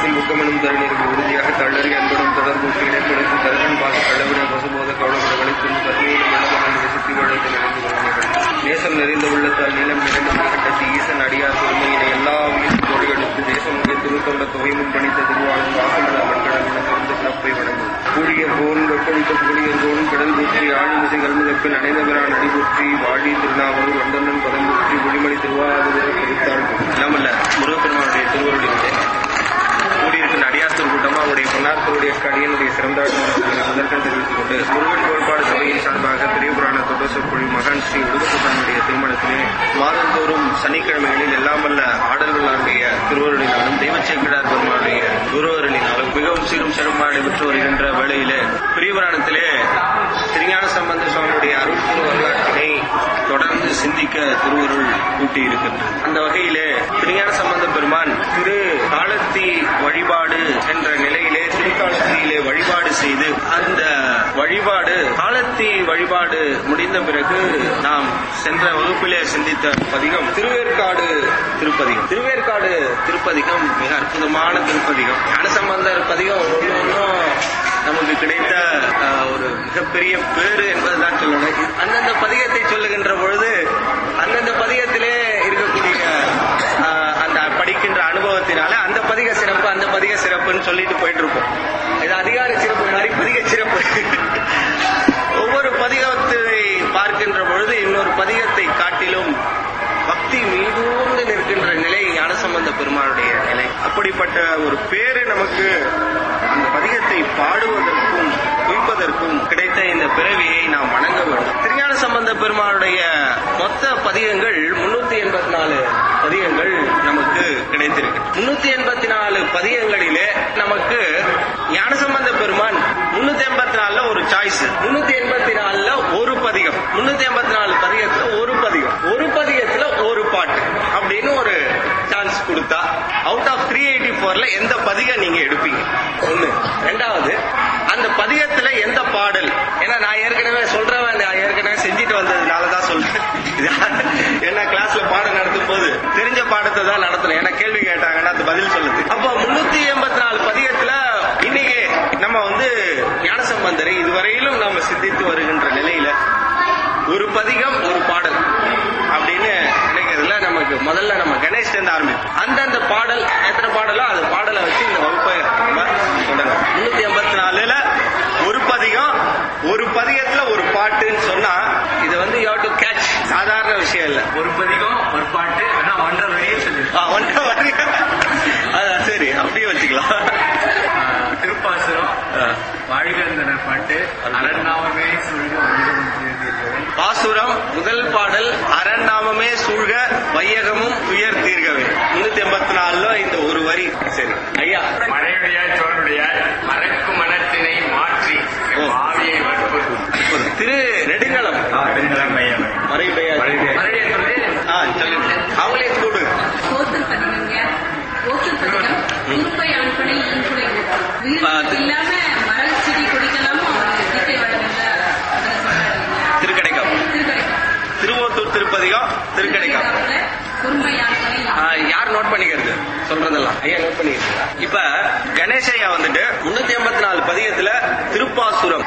உள்ளத்தில் முக்கமனும் தருணிற்கு உறுதியாக தள்ளறி அன்பனும் தொடர்பு இணைப்பிடித்து தருணன் பாச கள்ளவினை பசுபோத கவலப்படங்களை திரு பசுமையிலும் வெள்ளமகன் விசித்தி வழத்தில் இணைந்து கொள்வார்கள் நேசம் நிறைந்த உள்ளத்தால் நீளம் நிறைந்த கட்டத்தி ஈசன் அடியார் பெருமையினை எல்லா உயிரும் தொழிலெடுத்து தேசம் இங்கே திருத்தொண்ட தொகையும் பணித்த திருவாழும் வாசமல மண்கடல் சிறந்த பிறப்பை வணங்கும் கூடிய போன் வெப்பளித்த புகழியர் போன் கடல் போற்றி ஆழிமிசை கல்முகப்பில் அனைந்தவரான் அடிபுற்றி வாழி திருநாவூர் வண்டனன் பதம் போற்றி ஒளிமணி திருவாரூர குறித்தாள் இல்லாமல்ல முருகப்பெருமானுடைய திருவருளிலே கூடியிருக்கின்ற அடியாத்தூர் கூட்டமா அவருடைய பொன்னார்த்தருடைய கடியனுடைய சிறந்தாட்டம் முதற்கண் தெரிவித்துக் கொண்டு முருகன் கோட்பாடு சபையின் சார்பாக பெரிய புராண தொடர்பொழி மகான் ஸ்ரீ உடுகப்புதனுடைய திருமணத்திலே மாதந்தோறும் சனிக்கிழமைகளில் எல்லாம் வல்ல ஆடல்களாருடைய திருவருளினாலும் தெய்வச்சேக்கிடார் பெருமானுடைய குருவருளினாலும் மிகவும் சீரும் சிறப்பாக நடைபெற்று வருகின்ற வேளையிலே பெரிய புராணத்திலே திருஞான சம்பந்த சுவாமியுடைய அருள் திரு வரலாற்றினை தொடர்ந்து சிந்திக்க திருவருள் கூட்டியிருக்கின்றது அந்த வகையிலே திருஞான சம்பந்த பெருமான் திரு காலத்தி வழிபாடு என்ற நிலையிலே திருக்காலத்தியிலே வழிபாடு செய்து அந்த வழிபாடு காலத்தி வழிபாடு முடிந்த பிறகு நாம் சென்ற வகுப்பிலே சிந்தித்த பதிகம் திருவேற்காடு திருப்பதிகம் திருவேற்காடு திருப்பதிகம் மிக அற்புதமான திருப்பதிகம் ஞானசம்பந்தர் பதிகம் ஒன்று ஒன்றும் நமக்கு கிடைத்த அஹ், ஒரு மிகப்பெரிய பேரு என்பதுதான் சொல்லணும் அந்தந்த பதிகத்தை சொல்லுகின்ற பொழுது அந்தந்த பதிகத்திலே இருக்கக்கூடிய அஹ், அந்த படிக்கின்ற அனுபவத்தினால அந்த பதிக சிறப்பு அந்த பதிக சிறப்புன்னு சொல்லிட்டு போயிட்டு இருப்போம் இது அதிகார சிறப்பு மாதிரி பதிக சிறப்பு ஒவ்வொரு பதிகத்தை பார்க்கின்ற பொழுது இன்னொரு பதிகத்தை காட்டிலும் பக்தி மீதூர்ந்து நிற்கின்ற நிலை ஞானசம்பந்த பெருமானுடைய நிலை அப்படிப்பட்ட ஒரு பேரு நமக்கு அந்த பதிகத்தை பாடுவதற்கும் குவிப்பதற்கும் கிடைத்த இந்த பிறவியை நாம் வணங்க வேண்டும் திருஞான சம்பந்த பெருமானுடைய மொத்த பதிகங்கள் முன்னூத்தி எண்பத்தி நாலு பதிகங்கள் நமக்கு கிடைத்திருக்கு முன்னூத்தி எண்பத்தி நாலு பதிகங்களிலே நமக்கு ஞானசம்பந்த பெருமான் முன்னூத்தி எண்பத்தி நாலுல ஒரு சாய்ஸ் முன்னூத்தி எண்பத்தி நாலுல ஒரு பதிகம் முன்னூத்தி எண்பத்தி நாலு பதிகத்துல ஒரு பதிகம் ஒரு பதிகத்துல ஒரு பாட்டு அப்படின்னு ஒரு சான்ஸ் கொடுத்தா அவுட் ஆஃப் த்ரீ எயிட்டி ஃபோர்ல எந்த பதிகம் நீங்க எடுப்பீங்க ஒண்ணு ரெண்டாவது அந்த பதிகத்துல எந்த பாடல் ஏன்னா நான் ஏற்கனவே சொல்றவன் நான் ஏற்கனவே செஞ்சுட்டு வந்ததுனால தான் சொல்றேன் இது என்ன கிளாஸ்ல பாடம் நடத்தும் போது தெரிஞ்ச பாடத்தை தான் நடத்தணும் ஏன்னா கேள்வி கேட்டாங்கன்னா அது பதில் சொல்லுது அப்போ முன்னூத்தி எண்பத்தி நாலு பதிகத்துல இன்னைக்கு நம்ம வந்து ஞானசம்பந்தரை இதுவரையிலும் நம்ம சிந்தித்து வருகின்ற நிலையில ஒரு பதிகம் ஒரு பாடல் அப்படின்னு நினைக்கிறதுல நமக்கு முதல்ல நம்ம கணேஷ் இருந்து ஆரம்பிப்போம் அந்தந்த பாடல் எத்தனை பாடலோ அந்த பாடலை வச்சு இந்த வகுப்பை நம்ம தொடங்கணும் முன்னூத்தி எண்பத்தி நாலுல ஒரு பதிகம் ஒரு பதிகத்துல ஒரு பாட்டுன்னு சொன்னா இது வந்து யூ டு கேட்ச் சாதாரண விஷயம் இல்ல ஒரு பதிகம் ஒரு பாட்டு ஆனா ஒன்றரை வரையும் சொல்லி ஆ, ஒன்றரை வரி அதான் சரி அப்படியே வச்சுக்கலாம் திருப்பாசுரம் ஆ. வாழ்கந்தனர் பாட்டு அலர்நாமமே சொல்லிட்டு வையகம் தீர்த்தீர்கள். பாசுரம் முதல் பாடல் அரண்நாமமே சூழ்க வையகமும் துயர் தீர்கவே முன்னூத்தி எண்பத்தி நாலுல இந்த ஒரு வரி சரி ஐயா மழையுடைய சோறுடைய மறக்கும் மனத்தினை மாற்றி ஓ. ஆவியை வற்புறுத்தும் ஒரு திரு நெடுங்கலம் மறையுடைய மழையை சொல்லி ஆ சொல்லுங்க அவங்களே கூடு கோத்தல் பதிகங்க கோத்தல் பதிகம் குறுப்பை ஆண்பனை ஈன்குலை ஆ, உயிர் தி- இல்லாம மரம் செடி கொடிக்கெல்லாமும் அவருக்கு தீட்டை வழங்குங்க அதில் சொல்றாங்க திருக்கடைக்காப்பு திருக்கடைக்கம் திருவோத்தூர் திருப்பதிகம் திருக்கடைக்காப்பு குறும்பை ஆண்பனை ஆ, யார் நோட் பண்ணிக்கிறது சொல்றதெல்லாம் ஐயா நோட் பண்ணிக்கிறீங்களா இப்ப கணேஷ் ஐயா வந்துட்டு முன்னூத்தி எண்பத்தி நாலு பதிகத்துல திருப்பாசுரம்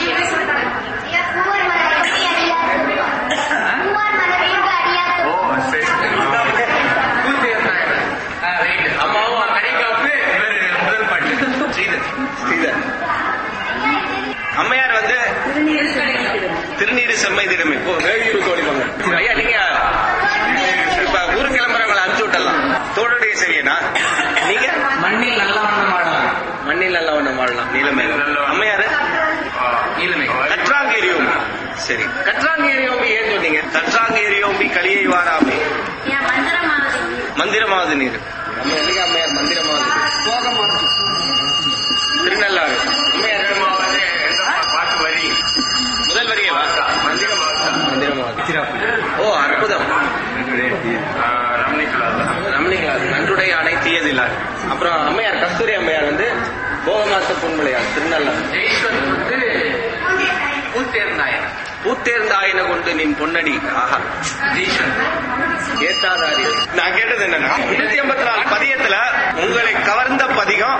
ஓ சரி நூத்தி எட்டாயிரம் ரைட் அம்மாவும் கடைக்காப்பு இவர் முதல் பாட்டு ஸ்ரீதர் ஸ்ரீதர் அம்மையார் வந்து திருக்கடைக்கம் திருநீரு செம்மைதிடமே ஓ வேலியூர் தோழிவாங்க ஐயா நீங்க இப்ப ஊர் கிளம்புறவங்களை அனுப்பிச்சு விட்டலாம் தோளுடைய சரியனா நீங்க மண்ணில் நல்ல வண்ணம் ஆடலாம் மண்ணில் நல்ல ஒண்ணு வாழலாம் நீலமே அம்மையாரு நீலமை கற்றாங்கேரியோம்பி சரி கற்றாங்கேரியோம்பி ஏன் சொன்னீங்க கற்றாங்கேரியோம்பி களியை வாராமே மந்திரமாவது நீர் நம்ம என்னைக்கு அம்மையார் மந்திரமாவது திருநள்ளாறு அம்மையார் திருமாவது எந்த பாட்டு வரி முதல் வரியே வாக்கா மந்திரமாவது மந்திரமாவது ஓ அற்புதம் ரமணிக்குள்ள ரமணிகளார் நன்றுடைய அணை தீயதில்லார் அப்புறம் அம்மையார் கஸ்தூரி அம்மையார் வந்து போகமாத்த பொன்மலையார் திருநள்ளார் ஜெய்ஸ்வரன் வந்து பூத்தேர்ந்தாயன் பூத்தேர்ந்தாயின கொண்டு நின் பொன்னடி ஆஹா ஜெய்ஸ்வரன் ஏத்தாதாரி நான் கேட்டது என்னன்னா முன்னூத்தி எண்பத்தி நாலு பதியத்துல உங்களை கவர்ந்த பதிகம்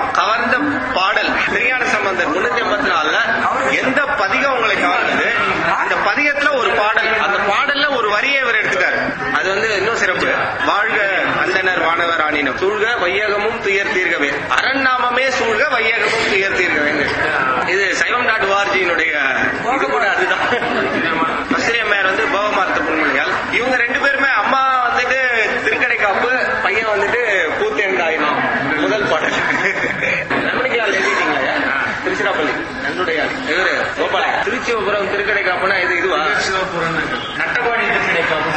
வையகமும் துயர் தீர்க்கவே அரண்நாமமே சூழ்க வையகமும் துயர் தீர்க்கவேங்க இது சைவம் டாட் ஓஆர்ஜியினுடைய இது கூட அதுதான் ஆசிரியர் வந்து பவமார்த்த பொன்மொழியால் இவங்க ரெண்டு பேருமே அம்மா வந்துட்டு திருக்கடை காப்பு பையன் வந்துட்டு பூத்தேண்டாயிரம் முதல் பாடல் நன்மணிக்கால் எழுதிட்டீங்களா திருச்சிராப்பள்ளி நன்னுடையாள் இவரு கோபால திருச்சிபுரம் திருக்கடை காப்புனா இது இதுவா நட்டபாடி கிடைக்கும்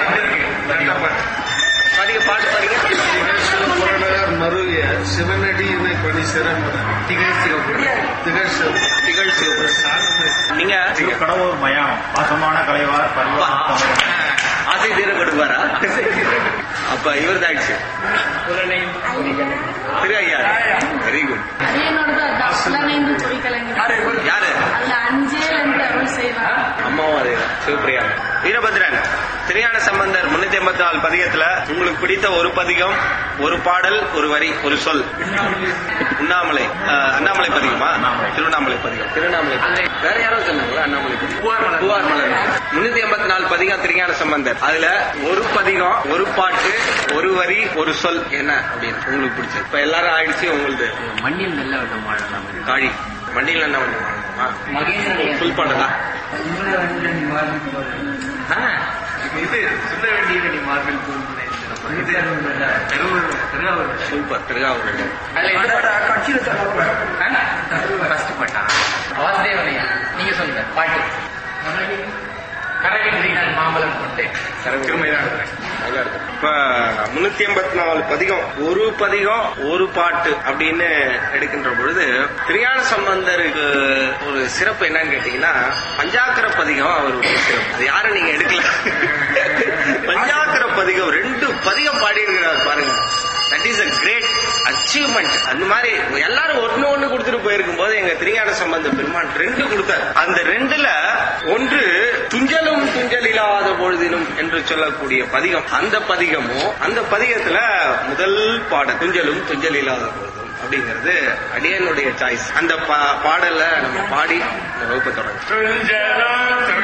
பாடிங்க பாட்டு பாடிங்க புறநகர் மருவிய சிவனடியினை பணி சிறந்த திகழ் சிவப்பு திகழ் சிவ- திகழ் சிவபுரம் நீங்க கடவுள் மயம் பாசமான கலைவார் பருவம் ஆசை தீர கொடுப்பாரா அப்ப இவர் தான் திரு ஐயா வெரி குட் அது என்னோடது அதான் புலனைந்து பொறிக்கலைஞர் யாரு அதுல அஞ்சே ரெண்டு அருள் செய்வார் அம்மாவும் அதே சிவபிரியா வீரபத்ரன் திரையான சம்பந்தர் முன்னூத்தி எண்பத்தி நாலு பதிகத்துல உங்களுக்கு பிடித்த ஒரு பதிகம் ஒரு பாடல் ஒரு வரி ஒரு சொல் உண்ணாமலை அஹ், அண்ணாமலை பதிகமா திருவண்ணாமலை பதிகம் திருவண்ணாமலை பதிகம். வேற யாரோ சொன்னாங்களா அண்ணாமலை பதிகம் புகார் மலர் முன்னூத்தி எண்பத்தி நாலு பதிகம் திருஞான சம்பந்தர் அதுல ஒரு பதிகம் ஒரு பாட்டு ஒரு வரி ஒரு சொல் என்ன அப்படின்னு உங்களுக்கு பிடிச்சது இப்ப எல்லாரும் ஆயிடுச்சு உங்களுக்கு மண்ணில் நல்ல விடம் வாழலாம் காழி வண்டியில் என்ன பண்ணுவாங்க மகேந்திரன் ஃபுல் பாடலா இது சொல்ல வேண்டியது நீ மார்பில் பூங்குதை இது திருவள்ளுவர் திருவாரூர் சூப்பர் திருகாவூர் ஃபர்ஸ்ட் பாட்டா வாசுதேவனையா நீங்க சொல்லுங்க பாட்டு கரகின்றீர்கள் மாம்பழம் கொண்டு திருமைதான் நல்லா இருக்கு. இப்ப முன்னூத்தி எண்பத்தி நாலு பதிகம் ஒரு பதிகம் ஒரு பாட்டு அப்படின்னு எடுக்கின்ற பொழுது திரியான சம்பந்தருக்கு ஒரு சிறப்பு என்னன்னு கேட்டீங்கன்னா பஞ்சாக்கர பதிகம் அவருடைய சிறப்பு அது யாரும் நீங்க எடுக்கல பஞ்சாக்கர பதிகம் ரெண்டு பதிகம் பாடி இருக்கிறார் பாருங்க that is a great achievement அந்த மாதிரி எல்லாரும் ஒண்ணு ஒண்ணு கொடுத்துட்டு போயிருக்கும் போது எங்க திருஞான சம்பந்த பெருமான் ரெண்டு கொடுத்தார் அந்த ரெண்டுல ஒன்று துஞ்சலும் துஞ்சல் இல்லாத பொழுதிலும் என்று சொல்லக்கூடிய பதிகம் அந்த பதிகமும் அந்த பதிகத்துல முதல் பாடல் துஞ்சலும் துஞ்சல் இல்லாத பொழுதும் அப்படிங்கிறது அடியனுடைய சாய்ஸ் அந்த பா- பாடலை நம்ம பாடி இந்த வகுப்பை தொடங்க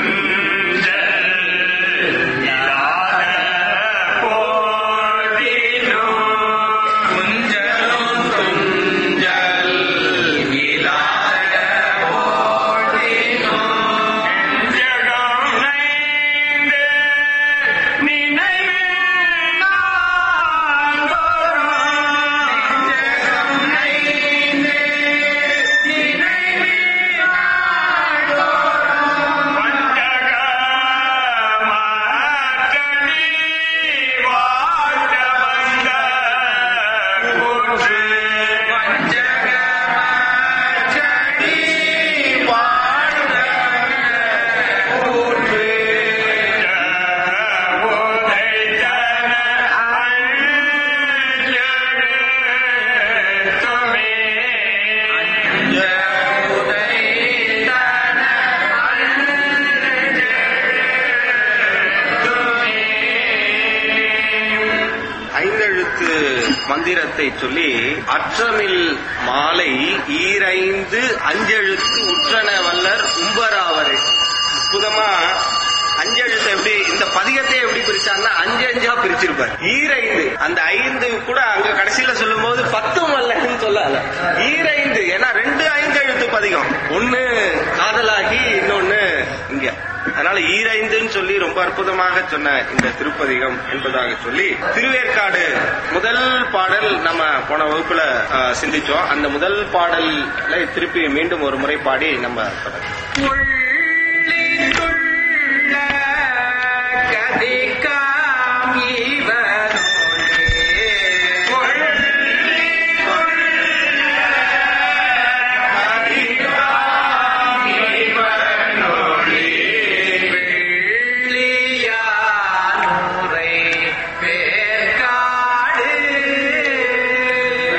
ஐந்தெழுத்து மந்திரத்தை சொல்லி அற்றமில் மாலை ஈரைந்து அஞ்செழுத்து உற்றன வல்லர் உம்பராவரை அற்புதமா அஞ்செழுத்து எப்படி இந்த பதிகத்தை எப்படி பிரிச்சாருன்னா அஞ்சு அஞ்சா பிரிச்சிருப்பார் ஈரைந்து அந்த ஐந்து கூட அங்க கடைசியில சொல்லும் போது பத்தும் அல்லன்னு சொல்லல ஈரைந்து ஏன்னா ரெண்டு ஐந்து எழுத்து பதிகம் ஒண்ணு காதலாகி இன்னொன்னு இங்க அதனால ஈரைந்துன்னு சொல்லி ரொம்ப அற்புதமாக சொன்ன இந்த திருப்பதிகம் என்பதாக சொல்லி திருவேற்காடு முதல் பாடல் நம்ம போன வகுப்புல அஹ், சிந்திச்சோம் அந்த முதல் பாடல்ல திருப்பி மீண்டும் ஒரு முறை பாடி நம்ம தொடரலாம்.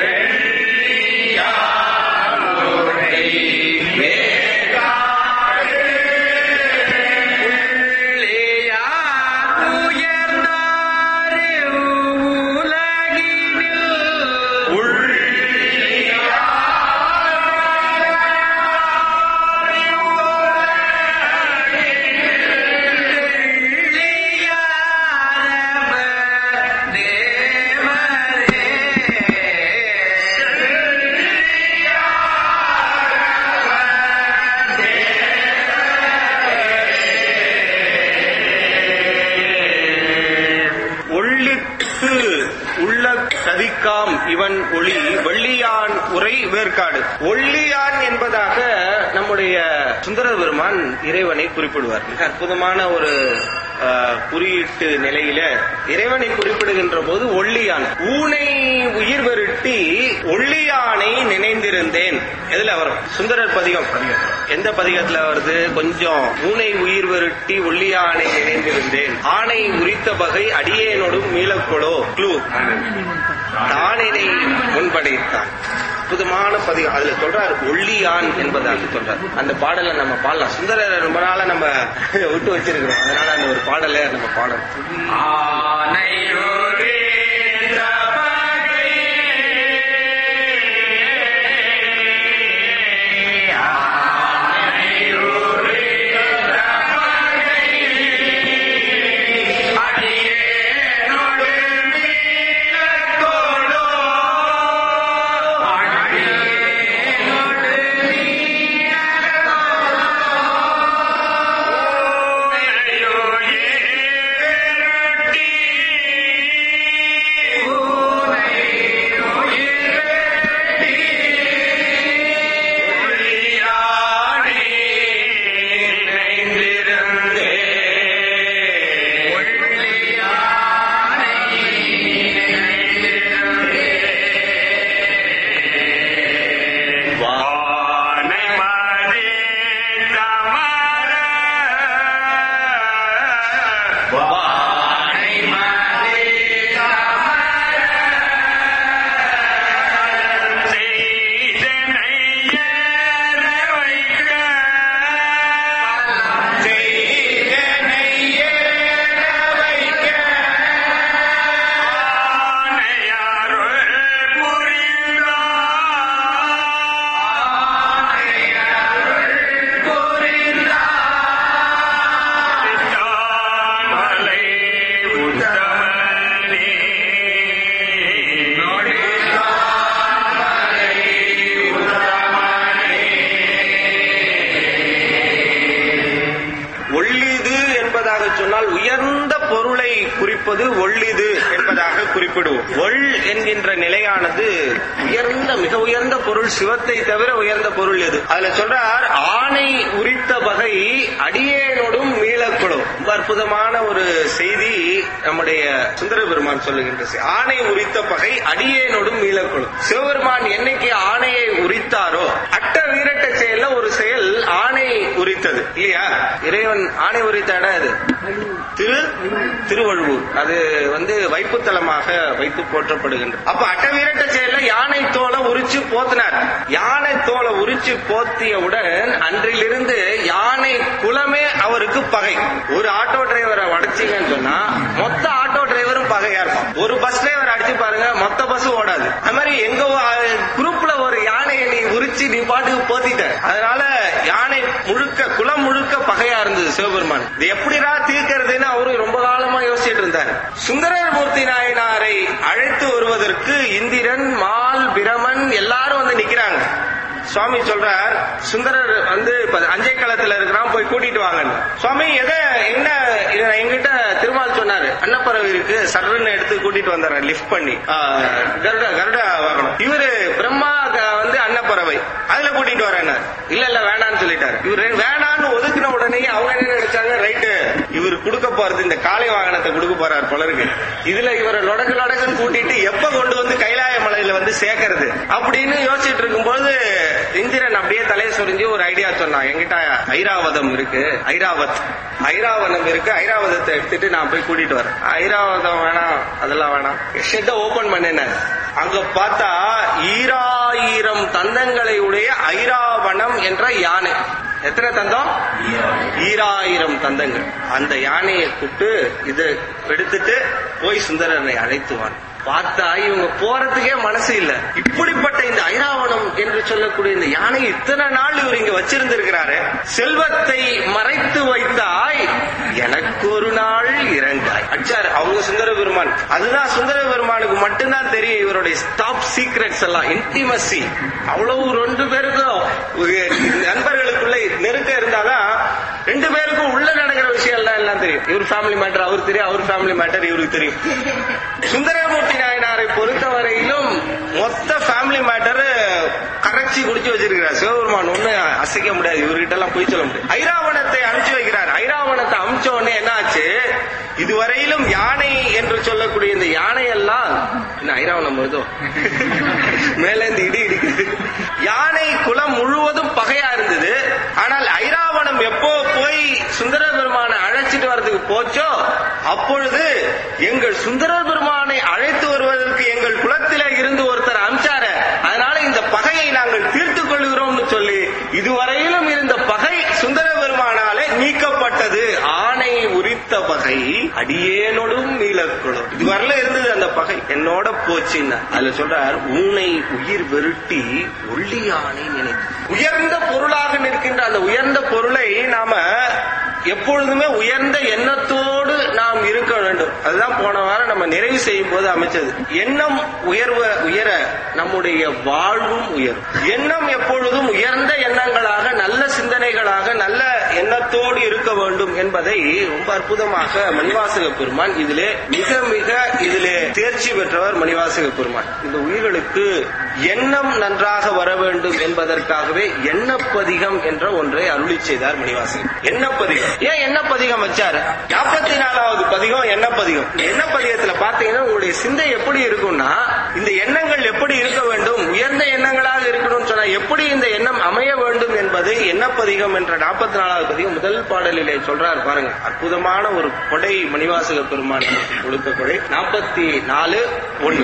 வேற்காடு ஒளி வெள்ளியான் உரை வேர்க்காடு ஒள்ளியான் என்பதாக நம்முடைய சுந்தர பெருமான் இறைவனை குறிப்பிடுவார் மிக அற்புதமான ஒரு ஆஹ், குறியீட்டு நிலையில இறைவனை குறிப்பிடுகின்ற போது ஒள்ளியான் ஊனை உயிர் வருட்டி ஒள்ளியானை நினைந்திருந்தேன் எதுல வரும் சுந்தரர் பதிகம் எந்த பதிகத்துல வருது கொஞ்சம் ஊனை உயிர் வருட்டி ஒள்ளியானை நினைந்திருந்தேன் ஆணை உரித்த பகை அடியேனோடும் மீளக்கொடோ க்ளூ தானினை முன்படைத்தான் அற்புதமான பதிகம் அதுல சொல்றார் ஒள்ளியான் என்பதாக சொல்றார் அந்த பாடலை நம்ம பாடலாம் சுந்தரர் ரொம்ப நாளா நம்ம விட்டு வச்சிருக்கிறோம் அதனால அந்த ஒரு பாடலை நம்ம பாடலாம் ஆனையோரே ஒள்ளிது என்பதாக சொன்னால் உயர்ந்த பொருளை குறிப்பது ஒள்ளிது என்பதாக குறிப்பிடுவோம் ஒள் என்கின்ற நிலையானது உயர்ந்த மிக உயர்ந்த பொருள் சிவத்தை தவிர உயர்ந்த பொருள் எது அதுல சொல்றார் ஆணை உரித்த வகை அடியேனோடும் மீளக்குழும் ரொம்ப அற்புதமான ஒரு செய்தி நம்முடைய சுந்தர பெருமான் சொல்லுகின்ற செய்தி. ஆணை உரித்த பகை அடியேனோடும் மீளக்குழும் சிவபெருமான் என்னைக்கு ஆணையை உரித்தாரோ அட்ட வீரட்ட செயல்ல ஒரு செயல் ஆணை உரித்தது இல்லையா இறைவன் ஆணை உரித்த இடம் இது திரு திருவள்ளுவர் அது வந்து வைப்புத்தலமாக வைத்து போற்றப்படுகின்றது அப்ப அட்டவீரட்ட செயல்ல யானை தோலை உரிச்சு போத்தினார் யானை தோலை உரிச்சு போத்தியவுடன் அன்றிலிருந்து யானை குலமே அவருக்கு பகை ஒரு ஆட்டோ டிரைவரை உடைச்சீங்கன்னு சொன்னா மொத்த ஆட்டோ டிரைவரும் பகையா இருப்பான் ஒரு பஸ் டிரைவர் அடிச்சு பாருங்க மொத்த பஸ் ஓடாது அது மாதிரி எங்க குரூப்ல ஒரு யானையை நீ உரிச்சு நீ பாட்டுக்கு போத்திட்ட அதனால யானை முழுக்க குலம் முழுக்க பகையா இருந்தது சிவபெருமான் இது எப்படிடா தீர்க்கிறதுன்னு அவரு ரொம்ப காலமா யோசிச்சுட்டு இருந்தார் சுந்தரமூர்த்தி நாயனாரை அழைத்து வருவதற்கு இந்திரன் மால் பிரமன் எல்லாரும் வந்து நிக்கிறாங்க சுவாமி சொல்றார் சுந்தரர் வந்து இப்ப அஞ்சை களத்துல இருக்கிறான் போய் கூட்டிட்டு வாங்கன்னு சுவாமி எதை என்ன இத எங்கிட்ட திருமால் சொன்னாரு அன்னப்பறவை இருக்கு சர்ன்னு எடுத்து கூட்டிட்டு வந்தாரு லிஃப்ட் பண்ணி ஆ, கருட கருட வாகனம் இவரு பிரம்மா க- வந்து அன்னப்பறவை அதுல கூட்டிட்டு வரேன் இல்ல இல்ல வேணாம்னு சொல்லிட்டாரு இவரு வேணான்னு ஒதுக்குன உடனே அவங்க என்ன நினைச்சாங்க ரைட்டு இவர் கொடுக்க போறது இந்த காளை வாகனத்தை கொடுக்க போறாரு போலருக்கு இதுல இவரை லொடக்கு லொடக்குன்னு கூட்டிட்டு எப்ப கொண்டு வந்து கைலாய மலையில வந்து சேர்க்கறது அப்படின்னு யோசிச்சுட்டு இருக்கும்போது இந்திரன் அப்படியே தலையை சொரிஞ்சு ஒரு ஐடியா சொன்னான் என்கிட்ட ஐராவதம் இருக்கு ஐராவத் ஐராவதம் இருக்கு ஐராவதத்தை எடுத்துட்டு நான் போய் கூட்டிட்டு வரேன் ஐராவதம் வேணாம் அதெல்லாம் வேணாம் ஷெட்டை ஓபன் பண்ணினேன் அங்க பார்த்தா ஈராயிரம் தந்தங்களை உடைய ஐராவணம் என்ற யானை எத்தனை தந்தம் ஈராயிரம் தந்தங்கள் அந்த யானையை கூப்பிட்டு இதை எடுத்துட்டு போய் சுந்தரனை அழைத்துவான் பார்த்தா இவங்க போறதுக்கே மனசு இல்ல இப்படிப்பட்ட இந்த ஐராவணம் என்று சொல்லக்கூடிய இந்த யானை இத்தனை நாள் இவர் இங்க வச்சிருந்திருக்கிறாரு செல்வத்தை மறைத்து வைத்தாய் எனக்கு ஒரு நாள் இறங்காய் அச்சார் அவங்க சுந்தர பெருமான் அதுதான் சுந்தர பெருமானுக்கு மட்டும்தான் தெரியும் இவருடைய டாப் சீக்ரெட்ஸ் எல்லாம் இன்டிமசி அவ்வளவு ரெண்டு பேருக்கும் ஒரு நண்பர்களுக்குள்ள நெருக்கம் இருந்தாதான் ரெண்டு பேருக்கும் உள்ள நடக்கிற விஷயம் எல்லாம் எல்லாம் தெரியும் தெரியும் இவர் ஃபேமிலி மேட்டர் அவருக்கு தெரியும் அவர் ஃபேமிலி மேட்டர் இவருக்கு தெரியும் சுந்தரமூர்த்தி நாயனாரை பொறுத்தவரையிலும் மொத்த ஃபேமிலி மேட்டர் கரைச்சி குடிச்சு வச்சிருக்கிறார் சிவபெருமான் ஒண்ணு அசைக்க முடியாது இவர்கிட்ட எல்லாம் போய் சொல்ல முடியாது ஐராவணத்தை அனுப்பிச்சு வைக்கிறார் ஐராவணத்தை அனுப்பிச்ச உடனே என்னாச்சு இதுவரையிலும் யானை என்று சொல்லக்கூடிய இந்த யானை எல்லாம் என்ன ஐராவணம் வருதோ மேல இருந்து இடி இடிக்குது யானை குலம் முழுவதும் பகையா இருந்தது ஆனால் ஐராவணம் எப்போ போய் சுந்தர பெருமானை அழைச்சிட்டு வர்றதுக்கு போச்சோ அப்பொழுது எங்கள் சுந்தர பெருமானை அழைத்து வருவதற்கு எங்கள் குலத்திலே இருந்து ஒருத்தர் அமிச்சார அதனால இந்த பகையை நாங்கள் தீர்த்துக் கொள்கிறோம்னு சொல்லி இதுவரையிலும் இருந்த பகை சுந்தர பெருமானாலே நீக்கப்பட்டது ஆணை உரித்த பகை அடியேனோடும் மீளக்குழும் இதுவரையில இருந்தது அந்த பகை என்னோட போச்சுன்னா அதுல சொல்றார் உன்னை உயிர் வெருட்டி ஒள்ளியானை நினைத்து உயர்ந்த பொருளாக நிற்கின்ற அந்த உயர்ந்த பொருளை நாம எப்பொழுதுமே உயர்ந்த எண்ணத்தோடு நாம் இருக்க வேண்டும் அதுதான் போன வாரம் நம்ம நிறைவு செய்யும் போது அமைச்சது எண்ணம் உயர்வ உயர நம்முடைய வாழ்வும் உயரும் எண்ணம் எப்பொழுதும் உயர்ந்த எண்ணங்களாக நல்ல சிந்தனைகளாக நல்ல எண்ணத்தோடு இருக்க வேண்டும் என்பதை ரொம்ப அற்புதமாக மணிவாசக பெருமான் இதிலே மிக மிக இதிலே தேர்ச்சி பெற்றவர் மணிவாசக பெருமான் இந்த உயிர்களுக்கு எண்ணம் நன்றாக வர வேண்டும் என்பதற்காகவே எண்ணப்பதிகம் என்ற ஒன்றை அருளி செய்தார் மணிவாசகர் எண்ணப்பதிகம் ஏன் எண்ணப்பதிகம் வச்சாரு நாற்பத்தி நாலாவது பதிகம் எண்ணப்பதிகம் இந்த எண்ணப்பதிகத்துல பாத்தீங்கன்னா உங்களுடைய சிந்தை எப்படி இருக்கும்னா இந்த எண்ணங்கள் எப்படி இருக்க வேண்டும் உயர்ந்த எண்ணங்களாக இருக்கணும்னு சொன்னா எப்படி இந்த எண்ணம் அமைய வேண்டும் என்பது எண்ணப்பதிகம் என்ற நாற்பத்தி நாலாவது பதிகம் முதல் பாடலிலே சொல்றார் பாருங்க அற்புதமான ஒரு கொடை மணிவாசக பெருமான் நமக்கு கொடுத்த கொடை நாற்பத்தி நாலு ஒண்ணு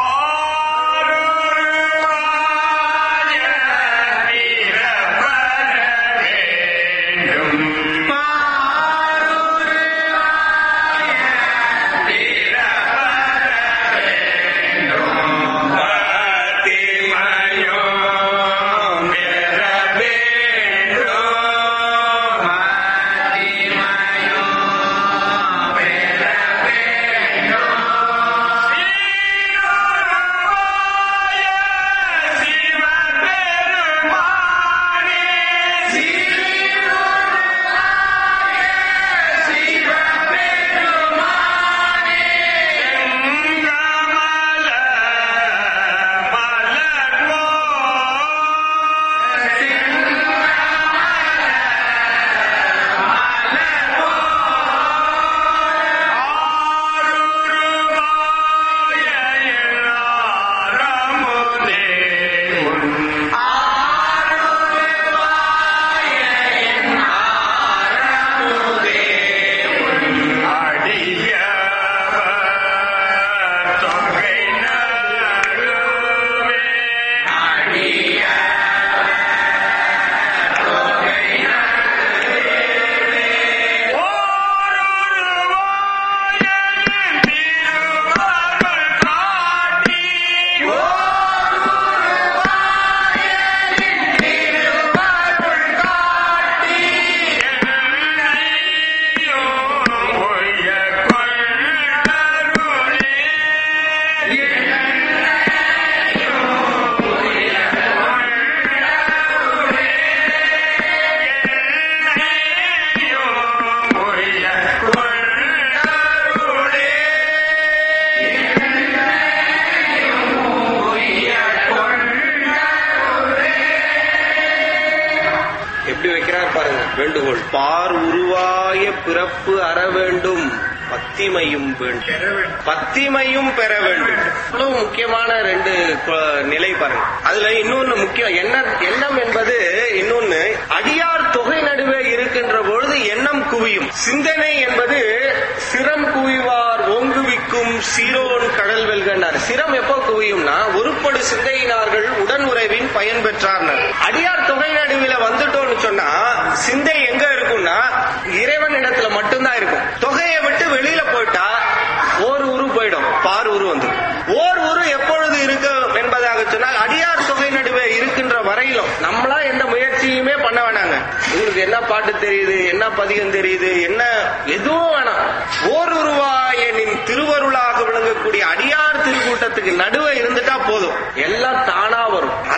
எப்படி வைக்கிறார் பாருங்க வேண்டுகோள் பார் உருவாய பிறப்பு அற வேண்டும் பத்திமையும் வேண்டும் பத்திமையும் பெற வேண்டும் இவ்வளவு முக்கியமான ரெண்டு கொ- நிலை பாருங்க அதுல இன்னொன்னு முக்கியம் என்ன எண்ணம் என்பது இன்னொன்னு அடியார் தொகை நடுவே இருக்கின்ற பொழுது எண்ணம் குவியும் சிந்தனை என்பது சிரம் குவிவார் ஓங்குவிக்கும் சீரோன் கடல் வெல்கண்டார் சிரம் எப்போ குவியும்னா உருப்படு சிந்தையினார்கள் உடன் உறவின் பயன் பெற்றார்னர் அடியார் தொகை நடுவில் வந்துட்டோம்னு சொன்னா சிந்தை எங்க இருக்கும்னா இறைவன் இடத்துல மட்டும்தான் இருக்கும் தொகையை விட்டு வெளியில போயிட்டா ஓர் உரு போயிடும் பார் உரு வந்துடும் ஓர் உரு எப்பொழுது இருக்கும் என்பதாக சொன்னால் அடியார் தொகை நடுவே இருக்கின்ற வரையிலும் நம்மளா எந்த முயற்சியுமே பண்ண வேணாங்க உங்களுக்கு என்ன பாட்டு தெரியுது என்ன பதிகம் தெரியுது என்ன எதுவும் வேணாம் ஓர் உருவாயனின் திருவருளாக விளங்கக்கூடிய அடியார் திருக்கூட்டத்துக்கு நடுவே இருந்துட்டா போதும் எல்லாம் தானா வரும் அத்தனை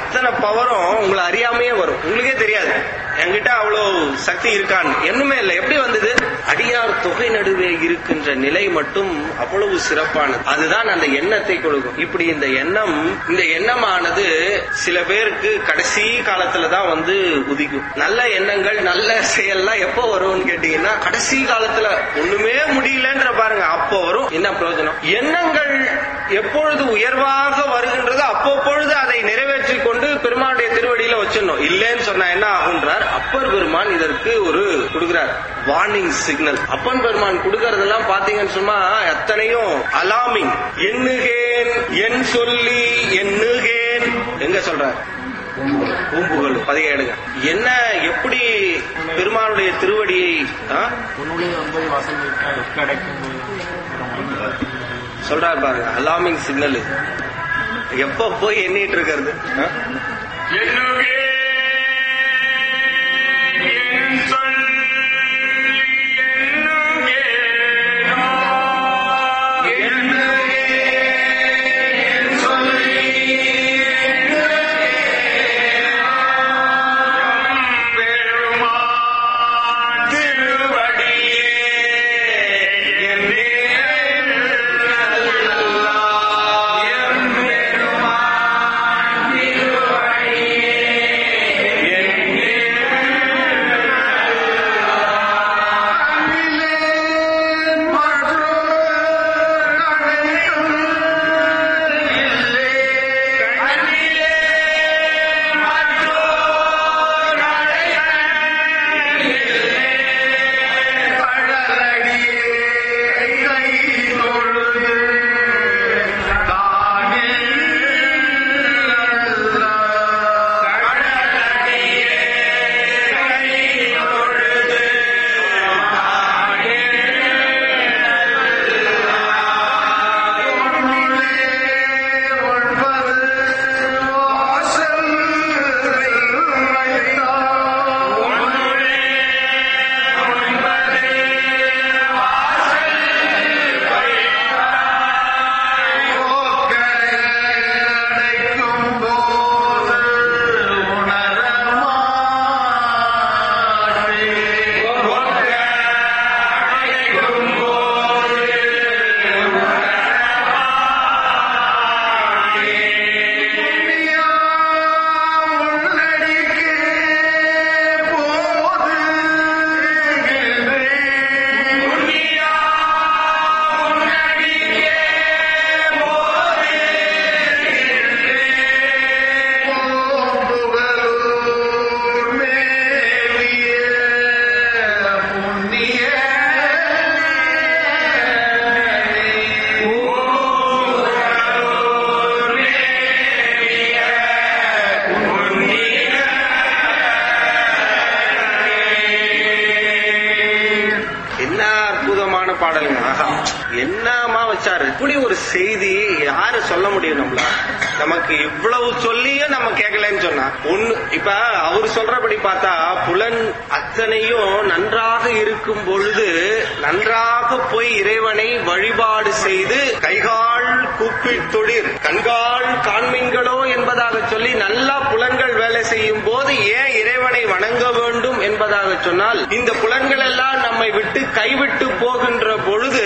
பவரும் உங்களை அறியாமையே வரும் உங்களுக்கே தெரியாது என்கிட்ட அவ்வளவு சக்தி இருக்கான்னு என்னமே இல்லை எப்படி வந்தது அடியார் தொகை நடுவே இருக்கின்ற நிலை மட்டும் அவ்வளவு சிறப்பானது அதுதான் அந்த எண்ணத்தை கொடுக்கும் இப்படி இந்த எண்ணம் இந்த எண்ணமானது சில பேருக்கு கடைசி காலத்துல தான் வந்து உதிக்கும் நல்ல எண்ணங்கள் நல்ல செயல்லாம் எப்போ வரும்னு கேட்டீங்கன்னா கடைசி காலத்துல ஒண்ணுமே முடியலன்ற பாருங்க அப்போ வரும் என்ன பிரயோஜனம் எண்ணங்கள் எப்பொழுது உயர்வாக வருகின்றதோ அப்பப்பொழுது அதை நிறைவேற்றி கொண்டு பெருமானுடைய திருவடியில வச்சிடணும் இல்லைன்னு சொன்னா என்ன ஆகுன்றார் அப்பர் பெருமான் இதற்கு ஒரு கொடுக்கிறார் வார்னிங் சிக்னல் அப்பன் பெருமான் கொடுக்கறதெல்லாம் பாத்தீங்கன்னு சொன்னா எத்தனையும் அலாமிங் எண்ணுகேன் என் சொல்லி எண்ணுகேன் எங்க சொல்றார் பூம்புகள் பதிகேடுங்க என்ன எப்படி பெருமானுடைய திருவடியை ஆ? உன்னுடைய ஒன்பது வாசல் வைக்க எக்க அடைக்கும் போது சொல்றாரு பாருங்க அலாமிங் சிக்னல் எப்ப போய் எண்ணிட்டு இருக்கிறது ஆ? என்ன அற்புதமான பாடலுங்க ஆஹா என்னமா வச்சாரு இப்படி ஒரு செய்தி யாரு சொல்ல முடியும் நம்மள நமக்கு இவ்வளவு சொல்லியும் நம்ம கேட்கலன்னு சொன்னா ஒண்ணு இப்ப அவர் சொல்றபடி பார்த்தா புலன் அத்தனையும் நன்றாக இருக்கும் பொழுது நன்றாக போய் இறைவனை வழிபாடு செய்து கைகால் கூப்பிட் தொழிற் கண்கால் காண்மீன்களோ என்பதாக சொல்லி நல்லா புலன்கள் வேலை செய்யும் போது ஏன் இறைவனை வணங்க வேண்டும் என்பதாக சொன்னால் இந்த புலன்கள் எல்லாம் நம்மை விட்டு கைவிட்டு போகின்ற பொழுது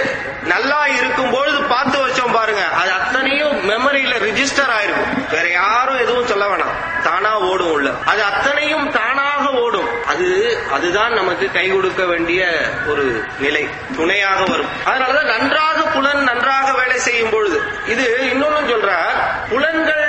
நல்லா இருக்கும் பொழுது பார்த்து வச்சோம் பாருங்க அது அத்தனையும் மெமரியில ரிஜிஸ்டர் ஆயிருக்கும் வேற யாரும் எதுவும் சொல்ல வேணாம் தானா ஓடும் உள்ள அது அத்தனையும் தானாக ஓடும் அது அதுதான் நமக்கு கை கொடுக்க வேண்டிய ஒரு நிலை துணையாக வரும் அதனாலதான் நன்றாக புலன் நன்றாக வேலை செய்யும் பொழுது இது இன்னொன்னு சொல்ற புலன்கள்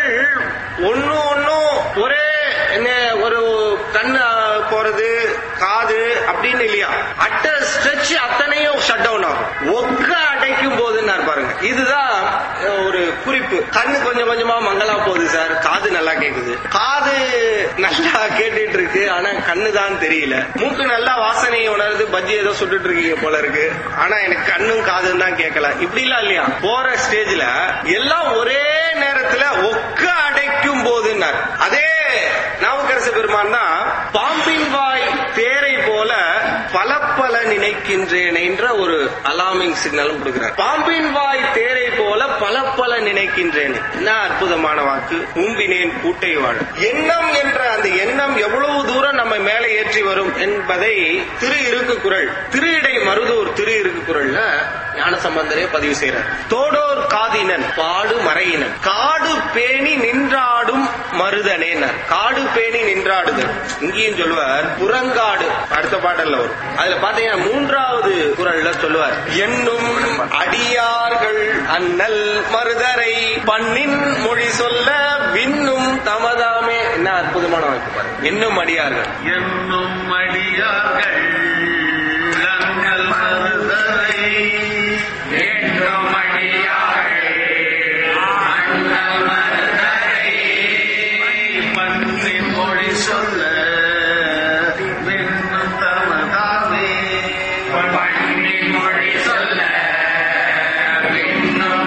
ஒன்னு ஒன்னும் ஒரே என்ன ஒரு கண்ணு அஹ், போறது காது அப்படின்னு இல்லையா அட்ட ஸ்ட்ரெச் அத்தனையும் ஷட் டவுன் ஆகும் ஒக்க அடைக்கும் போதுன்னு பாருங்க இதுதான் அஹ், ஒரு குறிப்பு கண்ணு கொஞ்சம் கொஞ்சமா மங்களா போகுது சார் காது நல்லா கேக்குது காது நல்லா கேட்டுட்டு இருக்கு ஆனா கண்ணு தான் தெரியல மூக்கு நல்லா வாசனையை உணருது பஜ்ஜி ஏதோ சுட்டுட்டு இருக்கீங்க போல இருக்கு ஆனா எனக்கு கண்ணும் காதும் தான் கேட்கல இப்படி எல்லாம் இல்லையா போற ஸ்டேஜ்ல எல்லாம் ஒரே நேரத்துல ஒக்க அடைக்கும் போதுன்னார் அதே நாவுக்கரசு பெருமான் தான் பாம்பின் வாய் தேரை போல பல பல நினைக்கின்றேன் என்ற ஒரு அலார்மிங் சிக்னலும் கொடுக்கிறார் பாம்பின் வாய் தேரை போல பல பல நினைக்கின்றேன் என்ன அற்புதமான வாக்கு ஊம்பினேன் கூட்டை வாழ் எண்ணம் என்ற அந்த எண்ணம் எவ்வளவு தூரம் நம்ம மேலே ஏற்றி வரும் என்பதை திரு இருக்கு குரல் திரு இடை மருதூர் திரு இருக்கு குரல்ல ஞானசம்பந்தரே பதிவு செய்யறார் தோடோர் காதினன் பாடு மறையினன் காடு பேணி நின்றாடும் மருதனேனர் காடு பேணி நின்றாடுதல் இங்கேயும் சொல்லுவார் புறங்காடு அடுத்த பாடல்ல வரும் அதுல பாத்தீங்கன்னா மூன்றாவது குரல்ல சொல்லுவார் என்னும் அடியார்கள் அண்ணல் மருதரை பண்ணின் மொழி சொல்ல விண்ணும் தமதாமே என்ன அற்புதமான வாய்ப்பு பாருங்க என்னும் அடியார்கள் என்னும் அடியார்கள் அண்ணல் மருதரை என்றும் அடியார்கள் அண்ணல் மருதரை மண்ணின் மொழி சொல்ல வெண்ணும் தமதாமே பண்ணின் மொழி சொல்ல விண்ணும்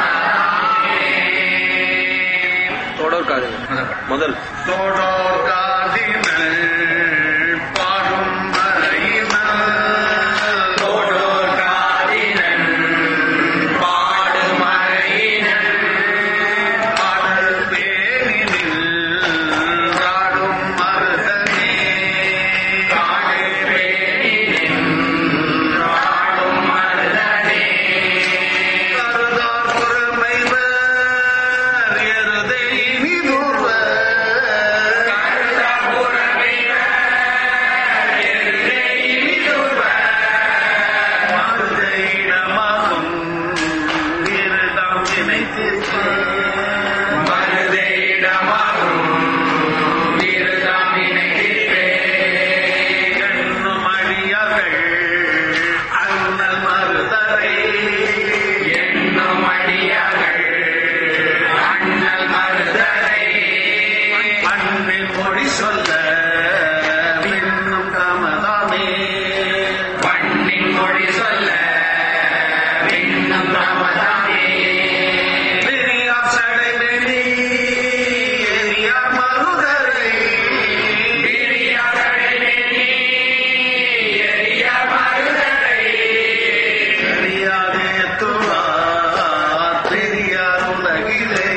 தொடர் காது முதல் தோடோர் காதினள் பாடும் மறையினள் தோடோர் காதினன் பாடு மறையினன் பாடல் பேணினில் காடும் மருதனே காடு பேணினின் பாடும் மருதனே கருதார் பொறுமைவர் எருதை நிறுவர் மருதையிடமாகும் இருதம் நினைத்திருப்பேன் எண்ணும் அடியார்கள் அண்ணல் மருதரை மண்ணின் மொழி சொல்ல மின்னும் கமதாமே பெரியார் சடைவெளி எரியார் மருதரை அறியாதே துவார் பெரியார் உலகிலே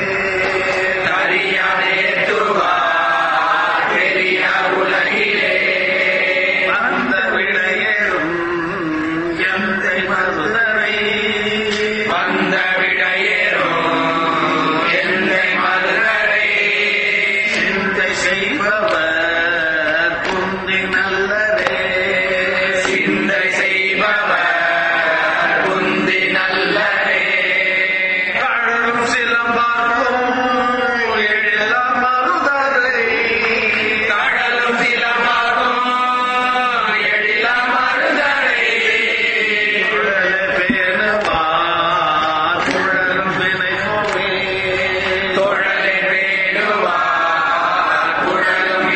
அந்த விடையேறும் எந்தை மருதரை வந்த விடையேறும் எந்தை மதுரை சிந்தை செய்பவர் புந்தி நல்லரே சிந்தை செய்பவர் புந்தி நல்லரே கழும் சிலம்பார்க்கும் எழிலாம் மருதரை கடலும் சிலமாகும் எழில மருதரை குழலை பேணுவார் குழலும் வினைப்போமே தொழலை பேணுவார் குழலும்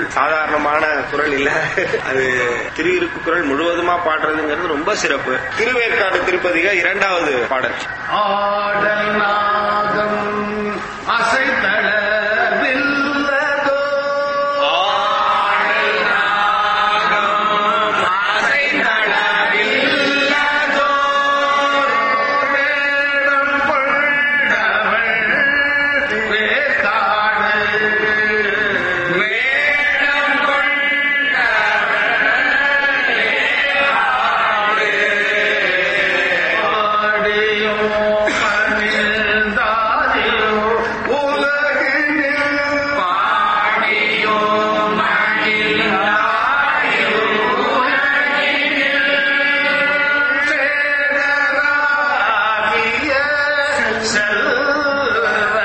சாதாரணமான குரல் இல்ல அது திரு இருக்கு குரல் முழுவதுமா பாடுறதுங்கிறது ரொம்ப சிறப்பு திருவேற்காடு திருப்பதிக இரண்டாவது பாடல் ஆடல் நாகம் அசைத்தள வில்லதோ வேடம் கொண்டவள் வேதாடு வேடம் ஆடியோ பணிந்தாதியோ உலகினில் பாடியோ மகிழ்ந்தாடியோ சேதராகிய செல்வரே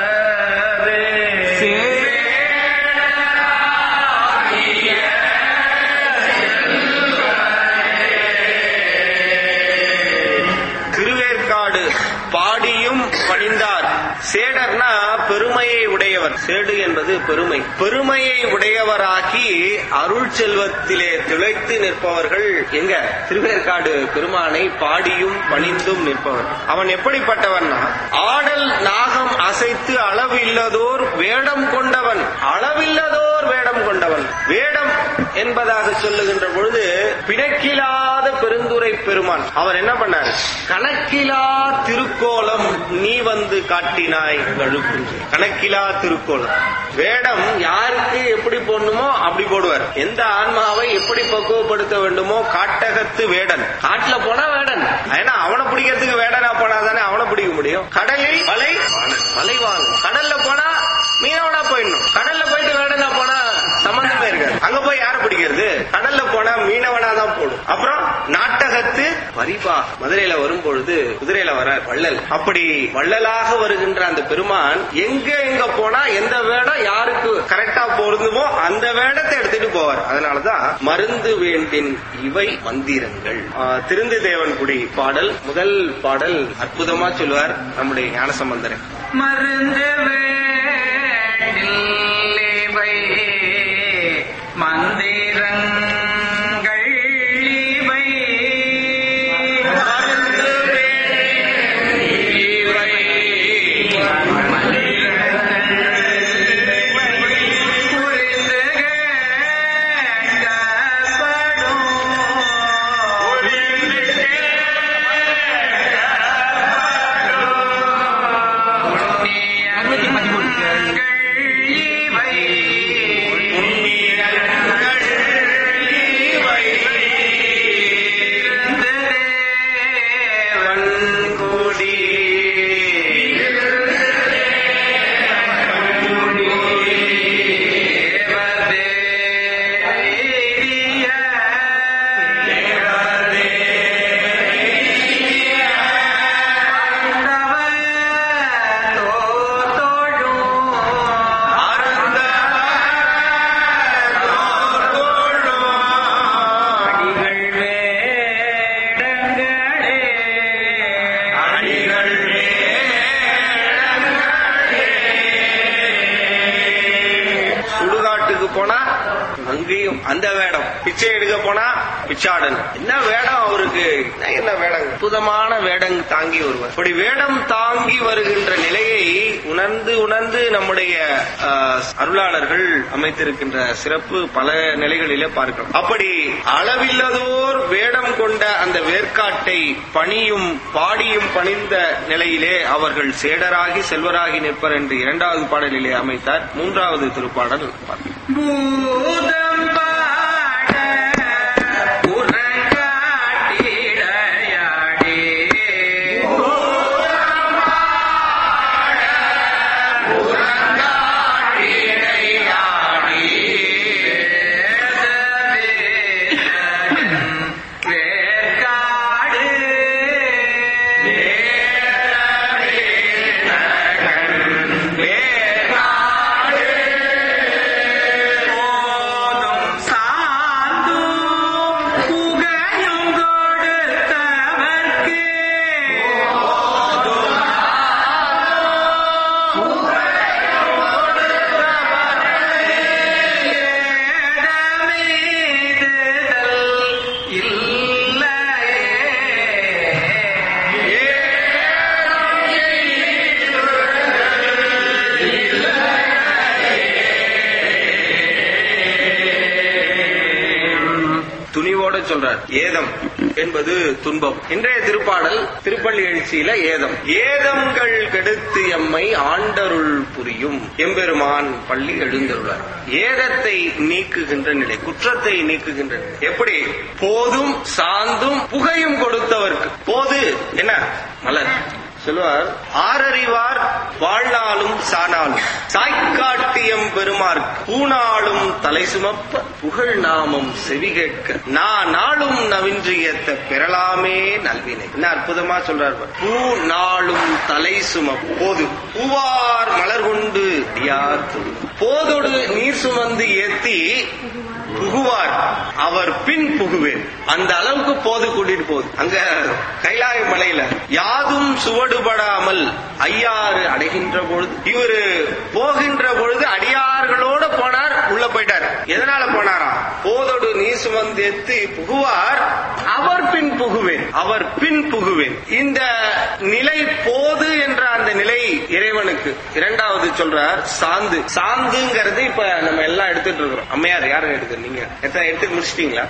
திருவேற்காடு பாடியும் பணிந்தார் சேடர்னா பெருமையை உடையவர் சேடு என்பது பெருமை பெருமையை உடையவராகி அருள் செல்வத்திலே திளைத்து நிற்பவர்கள் எங்க திருவேற்காடு பெருமானை பாடியும் பணிந்தும் நிற்பவர் அவன் எப்படிப்பட்டவன்னா ஆடல் நாகம் அசைத்து அளவில்லதோர் வேடம் கொண்டவன் அளவில்லதோர் வேடம் கொண்டவன் வேடம் என்பதாக சொல்லுகின்ற பொழுது பிணக்கிலாத பெருந்துரை பெருமான் அவர் என்ன பண்ணார் கணக்கிலா திருக்கோலம் நீ வந்து காட்டினாய் கழுக்குன்று கணக்கிலா திருக்கோலம் வேடம் யாருக்கு எப்படி போடணுமோ அப்படி போடுவார் எந்த ஆன்மாவை எப்படி பக்குவப்படுத்த வேண்டுமோ காட்டகத்து வேடன் காட்டுல போனா வேடன் ஏன்னா அவனை பிடிக்கிறதுக்கு வேடனா போனா தானே அவனை பிடிக்க முடியும் கடலில் மலை மலை வாங்கும் கடல்ல போனா மீனவனா போயிடணும் கடல்ல போயிட்டு வேடனா போனா சம்பந்தமே இருக்காது அங்க போய் யாரை பிடிக்கிறது கடல்ல போனா மீனவனா தான் போடும் அப்புறம் நாட்டகத்து பரிபா மதுரையில வரும் பொழுது குதிரையில வர வள்ளல் அப்படி வள்ளலாக வருகின்ற அந்த பெருமான் எங்க எங்க போனா எந்த வேடம் யாருக்கு கரெக்டா பொருந்துமோ அந்த வேடத்தை எடுத்துட்டு போவார் அதனாலதான் மருந்து வேண்டின் இவை மந்திரங்கள் ஆஹ், திருந்து தேவன்குடி பாடல் முதல் பாடல் அற்புதமா சொல்லுவார் நம்முடைய ஞானசம்பந்தரன் மருந்து வேண்டில்லை மந்திரங்கள் இவை மருந்து புரிந்து சுடுகாட்டுக்கு போனா அங்கேயும் அந்த வேடம் பிச்சை எடுக்க போனா பிச்சாடன் என்ன வேடம் அவருக்கு என்ன என்ன வேடம் அற்புதமான வேடம் தாங்கி வருவார் இப்படி வேடம் தாங்கி வருகின்ற நிலையை உணர்ந்து உணர்ந்து நம்முடைய ஆஹ், அருளாளர்கள் அமைத்திருக்கின்ற சிறப்பு பல நிலைகளிலே பார்க்கிறோம் அப்படி அளவில்லதோர் வேடம் கொண்ட அந்த வேர்க்காட்டை பணியும் பாடியும் பணிந்த நிலையிலே அவர்கள் சேடராகி செல்வராகி நிற்பர் என்று இரண்டாவது பாடலிலே அமைத்தார் மூன்றாவது திருப்பாடல் பார்க்கிறோம். பூதம் பாட உறங்காட்டிடையாடி வேற்காடு வேற்காடு கூட சொல்றார் ஏதம் என்பது துன்பம் இன்றைய திருப்பாடல் திருப்பள்ளி எழுச்சியில ஏதம் ஏதங்கள் கெடுத்து எம்மை ஆண்டருள் புரியும் எம்பெருமான் பள்ளி எழுந்தருளார் ஏதத்தை நீக்குகின்ற நிலை குற்றத்தை நீக்குகின்ற நிலை எப்படி போதும் சாந்தும் புகையும் கொடுத்தவர்க்கு போது என்ன மலர் சொல்லுவார் ஆரறிவார் வாழ்நாளும் சானாலும் சாய்க்காட்டியம் பெருமார் பூனாளும் தலை சுமப்ப புகழ் நாமம் செவி கேட்க நான் நாளும் நவின்றியத்த பெறலாமே நல்வினை என்ன அற்புதமா சொல்றார் பாரு. பூ நாளும் தலை சுமப் போது பூவார் மலர் கொண்டு அடியார் தொழு. போதொடு நீர் சுமந்து ஏத்தி புகுவார் அவர் பின் புகுவேன் அந்த அளவுக்கு போது கூட்டிட்டு போகுது அங்க கைலாய மலையில யாதும் சுவடுபடாமல் ஐயாறு அடைகின்ற பொழுது இவரு போகின்ற பொழுது அடியார்களோட போனார் உள்ள போயிட்டார் எதனால போனாரா போதோடு நீ சுமந்தெத்து புகுவார் அவர் பின் புகுவேன் அவர் பின் புகுவேன் இந்த நிலை போது என்ற அந்த நிலை இறைவனுக்கு இரண்டாவது சொல்றார் சாந்து சாந்துங்கிறது இப்ப நம்ம எல்லாம் எடுத்துட்டு இருக்கிறோம் அம்மையார் யாரும் எடுத்து நீங்க எத்தனை எடுத்து முடிச்சிட்டீங்களா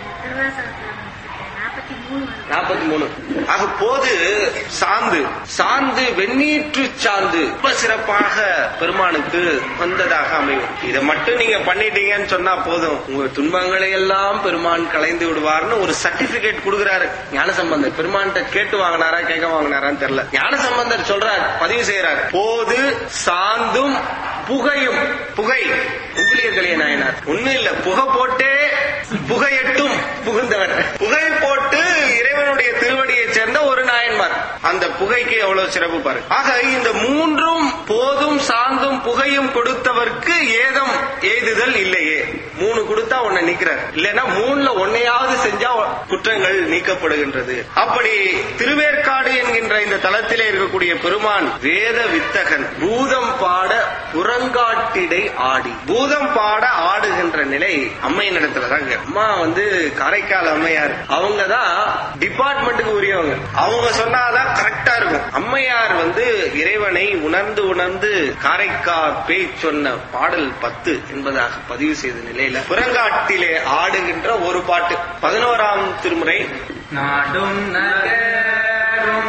நாற்பத்தி மூணு நாற்பத்தி மூணு ஆக போது சாந்து சாந்து வெந்நீற்று சாந்து ரொம்ப சிறப்பாக பெருமானுக்கு வந்ததாக அமையும் இதை மட்டும் நீங்க பண்ணிட்டீங்கன்னு சொன்னா போதும் உங்க துன்பங்களை எல்லாம் பெருமான் கலைந்து விடுவார்னு ஒரு சர்டிபிகேட் கொடுக்கிறாரு ஞானசம்பந்தர் பெருமான்கிட்ட கேட்டு வாங்கினாரா கேட்க வாங்கினாரான்னு தெரியல ஞானசம்பந்தர் சொல்றார் பதிவு செய்யறார் போது சாந்தும் புகையும் புகை உங்கிலியர்களே நாயனார் ஒண்ணும் இல்ல புகை போட்டே புகையட்டும் புகுந்தவர் புகை போட்டு இறைவனுடைய திருவடியைச் சேர்ந்த ஒரு நாயன்மார் அந்த புகைக்கு எவ்வளவு சிறப்பு பாரு ஆக இந்த மூன்றும் போதும் சாந்தும் புகையும் கொடுத்தவர்க்கு ஏதம் எய்துதல் இல்லையே மூணு கொடுத்தா உன்னை நிக்கிறார் இல்லைன்னா மூணுல ஒன்னையாவது செஞ்சா குற்றங்கள் நீக்கப்படுகின்றது அப்படி திருவேற்காடு என்கின்ற இந்த தலத்திலே இருக்கக்கூடிய பெருமான் வேத வித்தகன் பூதம் பாட புறங்காட்டிடை ஆடி பூதம் பாட ஆடுகின்ற நிலை அம்மையின் இடத்துல தாங்க அம்மா வந்து காரைக்கால் அம்மையார் அவங்க தான் டிபார்ட்மெண்ட்டுக்கு உரியவங்க அவங்க சொன்னாதான் கரெக்டா இருக்கும் அம்மையார் வந்து இறைவனை உணர்ந்து உணர்ந்து காரைக்கால் பேய் சொன்ன பாடல் பத்து என்பதாக பதிவு செய்த நிலையில புறங்காட்டிலே ஆடுகின்ற ஒரு பாட்டு பதினோராம் திருமுறை நாடும் நகரும்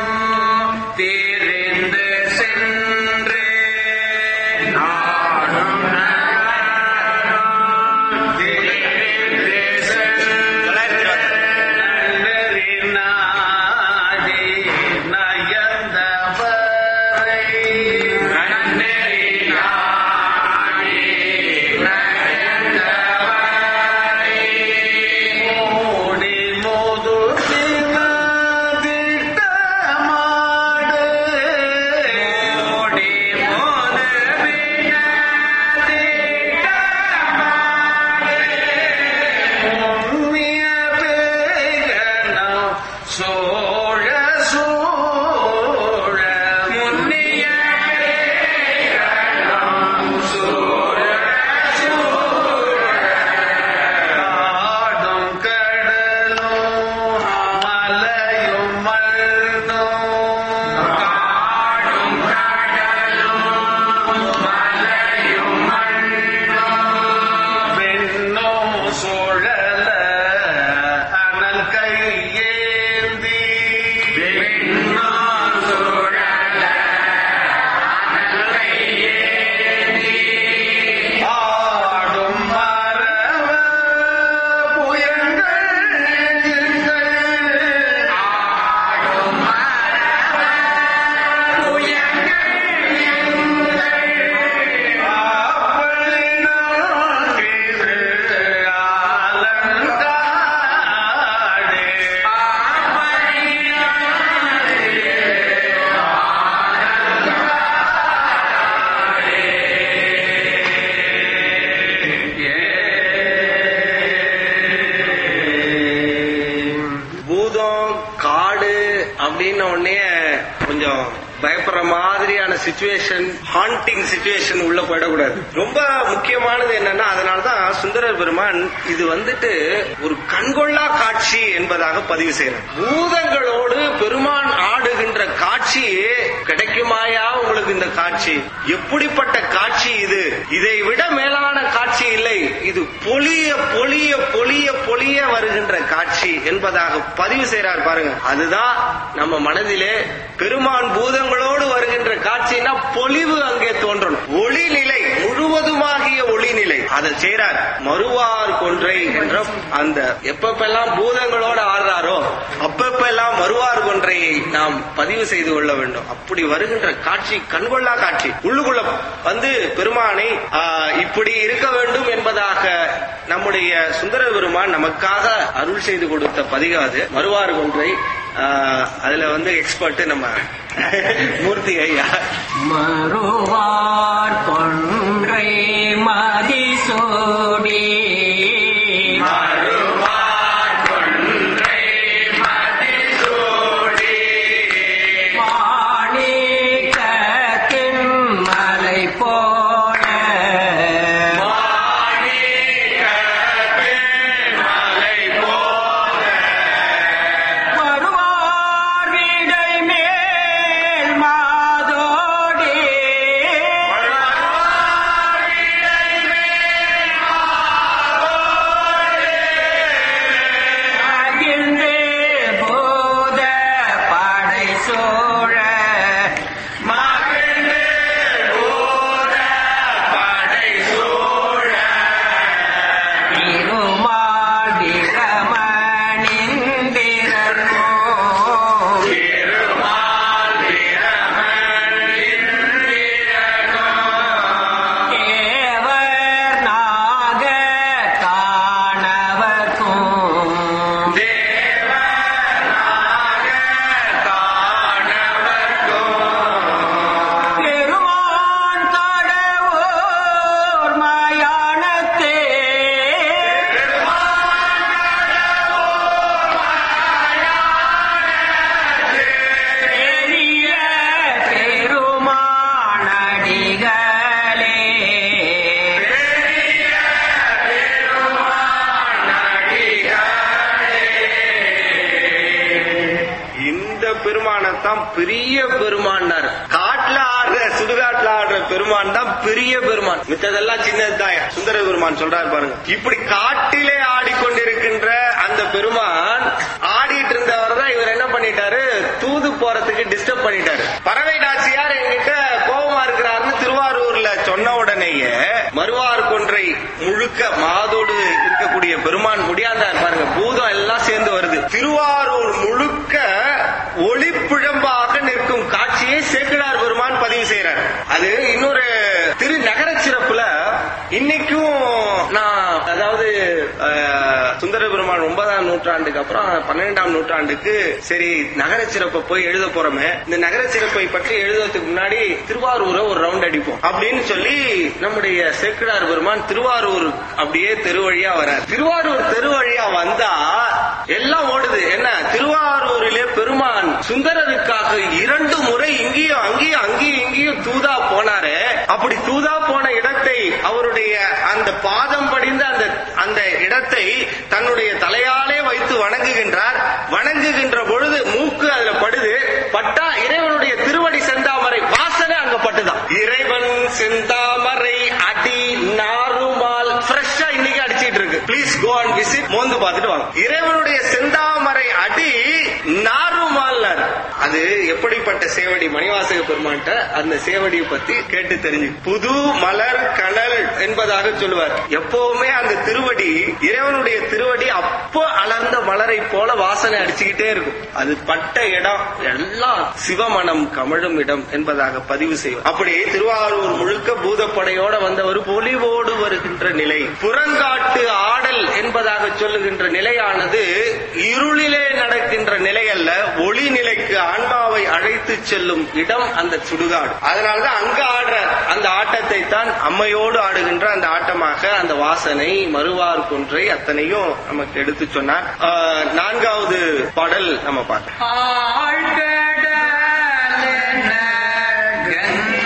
தெரிந்து சென்று நாடும் நகரும் தெரிந்து சென்று தொள்ளாயிரத்தி இருபத்தி நன்னறினாதே நயந்தவரை நன்னறினாதே நயந்தவரை மூடி முதுகினதிட்டமாடு மூடி முதுகினதிட்டமாடு உம்மிய பேகனம் சோழ சோழ முன்னிய பேகனம் சுச்சுவேஷன் ஹாண்டிங் சுச்சுவேஷன் உள்ள போயிடக்கூடாது ரொம்ப முக்கியமானது என்னன்னா அதனாலதான் சுந்தரர் பெருமான் இது வந்துட்டு ஒரு கண்கொள்ளா காட்சி என்பதாக பதிவு செய்யறார் பூதங்களோடு பெருமான் ஆடுகின்ற காட்சி கிடைக்குமாயா உங்களுக்கு இந்த காட்சி எப்படிப்பட்ட காட்சி இது இதை விட மேலான காட்சி இல்லை இது பொலிய பொலிய பொலிய பொலிய வருகின்ற காட்சி என்பதாக பதிவு செய்றார் பாருங்க அதுதான் நம்ம மனதிலே பெருமான் பூதங்களோடு வருகின்ற காட்சினா பொலிவு அங்கே தோன்றணும் ஒளி நிலை முழுவதுமாகிய ஒளி நிலை அதை செய்றார் மறுவார் கொன்றை என்ற அந்த எப்பப்பெல்லாம் பூதங்களோடு ஆடுறாரோ அப்பப்பெல்லாம் மறுவார் கொன்றையை நாம் பதிவு செய்து கொள்ள வேண்டும் அப்படி வருகின்ற காட்சி கண்கொள்ளா காட்சி உள்ளுக்குள்ள வந்து பெருமானை ஆ, இப்படி இருக்க வேண்டும் என்பதாக நம்முடைய சுந்தர பெருமான் நமக்காக அருள் செய்து கொடுத்த பதிகம் அது மறுவார் கொன்றை ஆ, அதுல வந்து எக்ஸ்பர்ட் நம்ம மூர்த்தி ஐயா மறுவார் கொன்றை மதிசூடி மாணிக்கத்தின் மலை போல வருவார் விடை மேல் மாதோடி அகிழ்ந்து போத படை சூழ திருமால் பிரமணிந்திரனோ தேவர் நாக காணவர்க்கும் பெருமான் கடவுர் மயானத்தே பெரிய பெருமானடிகளே இந்த பெருமானைத்தான் பெரிய பெருமான்னார் காட்டுல ஆடுற சுடுகாட்டுல ஆடுற பெருமான் தான் பெரிய பெருமான் மித்ததெல்லாம் சின்னதுதான் சுந்தர பெருமான் சொல்றாரு பாருங்க இப்படி காட்டிலே ஆடிக்கொண்டிருக்கின்ற அந்த பெருமான் ஆடிட்டு இருந்தவர் தான் இவர் என்ன பண்ணிட்டாரு தூது போறதுக்கு டிஸ்டர்ப் பண்ணிட்டாரு பறவை நாச்சியார் என்கிட்ட கோபமா இருக்கிறாருன்னு திருவாரூர்ல சொன்ன உடனேயே மறுவார் கொன்றை முழுக்க மாதோடு இருக்கக்கூடிய பெருமான் முடியாந்தார் பாருங்க பூதம் எல்லாம் சேர்ந்து வருது திருவாரூர் முழுக்க ஒளிப்பிழம்பாக நிற்கும் காட்சியை சேக்கிடார் பெருமான் பதிவு செய்யறார் அது இன்னொரு திரு நகர சிறப்புல இன்னைக்கும் நான் அதாவது அஹ், சுந்தர பெருமான் ஒன்பதாம் நூற்றாண்டுக்கு அப்புறம் பன்னிரெண்டாம் நூற்றாண்டுக்கு சரி நகர சிறப்பை போய் எழுத போறோமே இந்த நகர சிறப்பை பற்றி எழுதுறதுக்கு முன்னாடி திருவாரூரை ஒரு ரவுண்ட் அடிப்போம் அப்படின்னு சொல்லி நம்முடைய சேக்கிடார் பெருமான் திருவாரூர் அப்படியே தெரு வழியா வரார் திருவாரூர் தெரு வழியா வந்தா எல்லாம் ஓடுது என்ன திருவாரூரிலே பெருமான் சுந்தரருக்காக இரண்டு முறை இங்கேயும் அங்கேயும் அங்கேயும் இங்கேயும் தூதா போனாரு அப்படி தூதா போன இடத்தை அவருடைய அந்த பாதம் படிந்த அந்த அந்த இடத்தை தன்னுடைய தலையாலே வைத்து வணங்குகின்றார் வணங்குகின்ற பொழுது மூக்கு அதுல படுது பட்டா இறைவனுடைய திருவடி செந்தாமரை வாசனை அங்க பட்டுதான் இறைவன் செந்தாமரை அடி நாருமால் ஃப்ரெஷ்ஷா இன்னைக்கு அடிச்சிட்டு இருக்கு ப்ளீஸ் கோ அண்ட் விசிட் மோந்து பார்த்துட்டு வாங்க இறைவனுடைய செந்தாமரை அடி நாருமால் அது எப்படிப்பட்ட சேவடி மணிவாசக பெருமான்ட்ட அந்த சேவடியை பத்தி கேட்டு தெரிஞ்சு புது மலர் கனல் என்பதாக சொல்லுவார் எப்பவுமே அந்த திருவடி இறைவனுடைய திருவடி அப்போ அலர்ந்த மலரை போல வாசனை அடிச்சுக்கிட்டே இருக்கும் அது பட்ட இடம் எல்லாம் சிவமணம் கமழும் இடம் என்பதாக பதிவு செய்வார் அப்படி திருவாரூர் முழுக்க பூதப்படையோட வந்தவர் பொலிவோடு வருகின்ற நிலை புறங்காட்டு ஆடல் என்பதாக சொல்லுகின்ற நிலையானது இருளிலே நடக்கின்ற நிலை அல்ல ஒளி நிலைக்கு ஆன்மாவை அழைத்து செல்லும் இடம் அந்த சுடுகாடு அதனாலதான் அங்க ஆடுற அந்த ஆட்டத்தை தான் அம்மையோடு ஆடுகின்ற அந்த ஆட்டமாக அந்த வாசனை மறுவார் கொன்றை அத்தனையும் நமக்கு எடுத்து சொன்னார் ஆஹ், நான்காவது பாடல் நம்ம பார்க்கலாம் ஆழ்கடலென கங்கை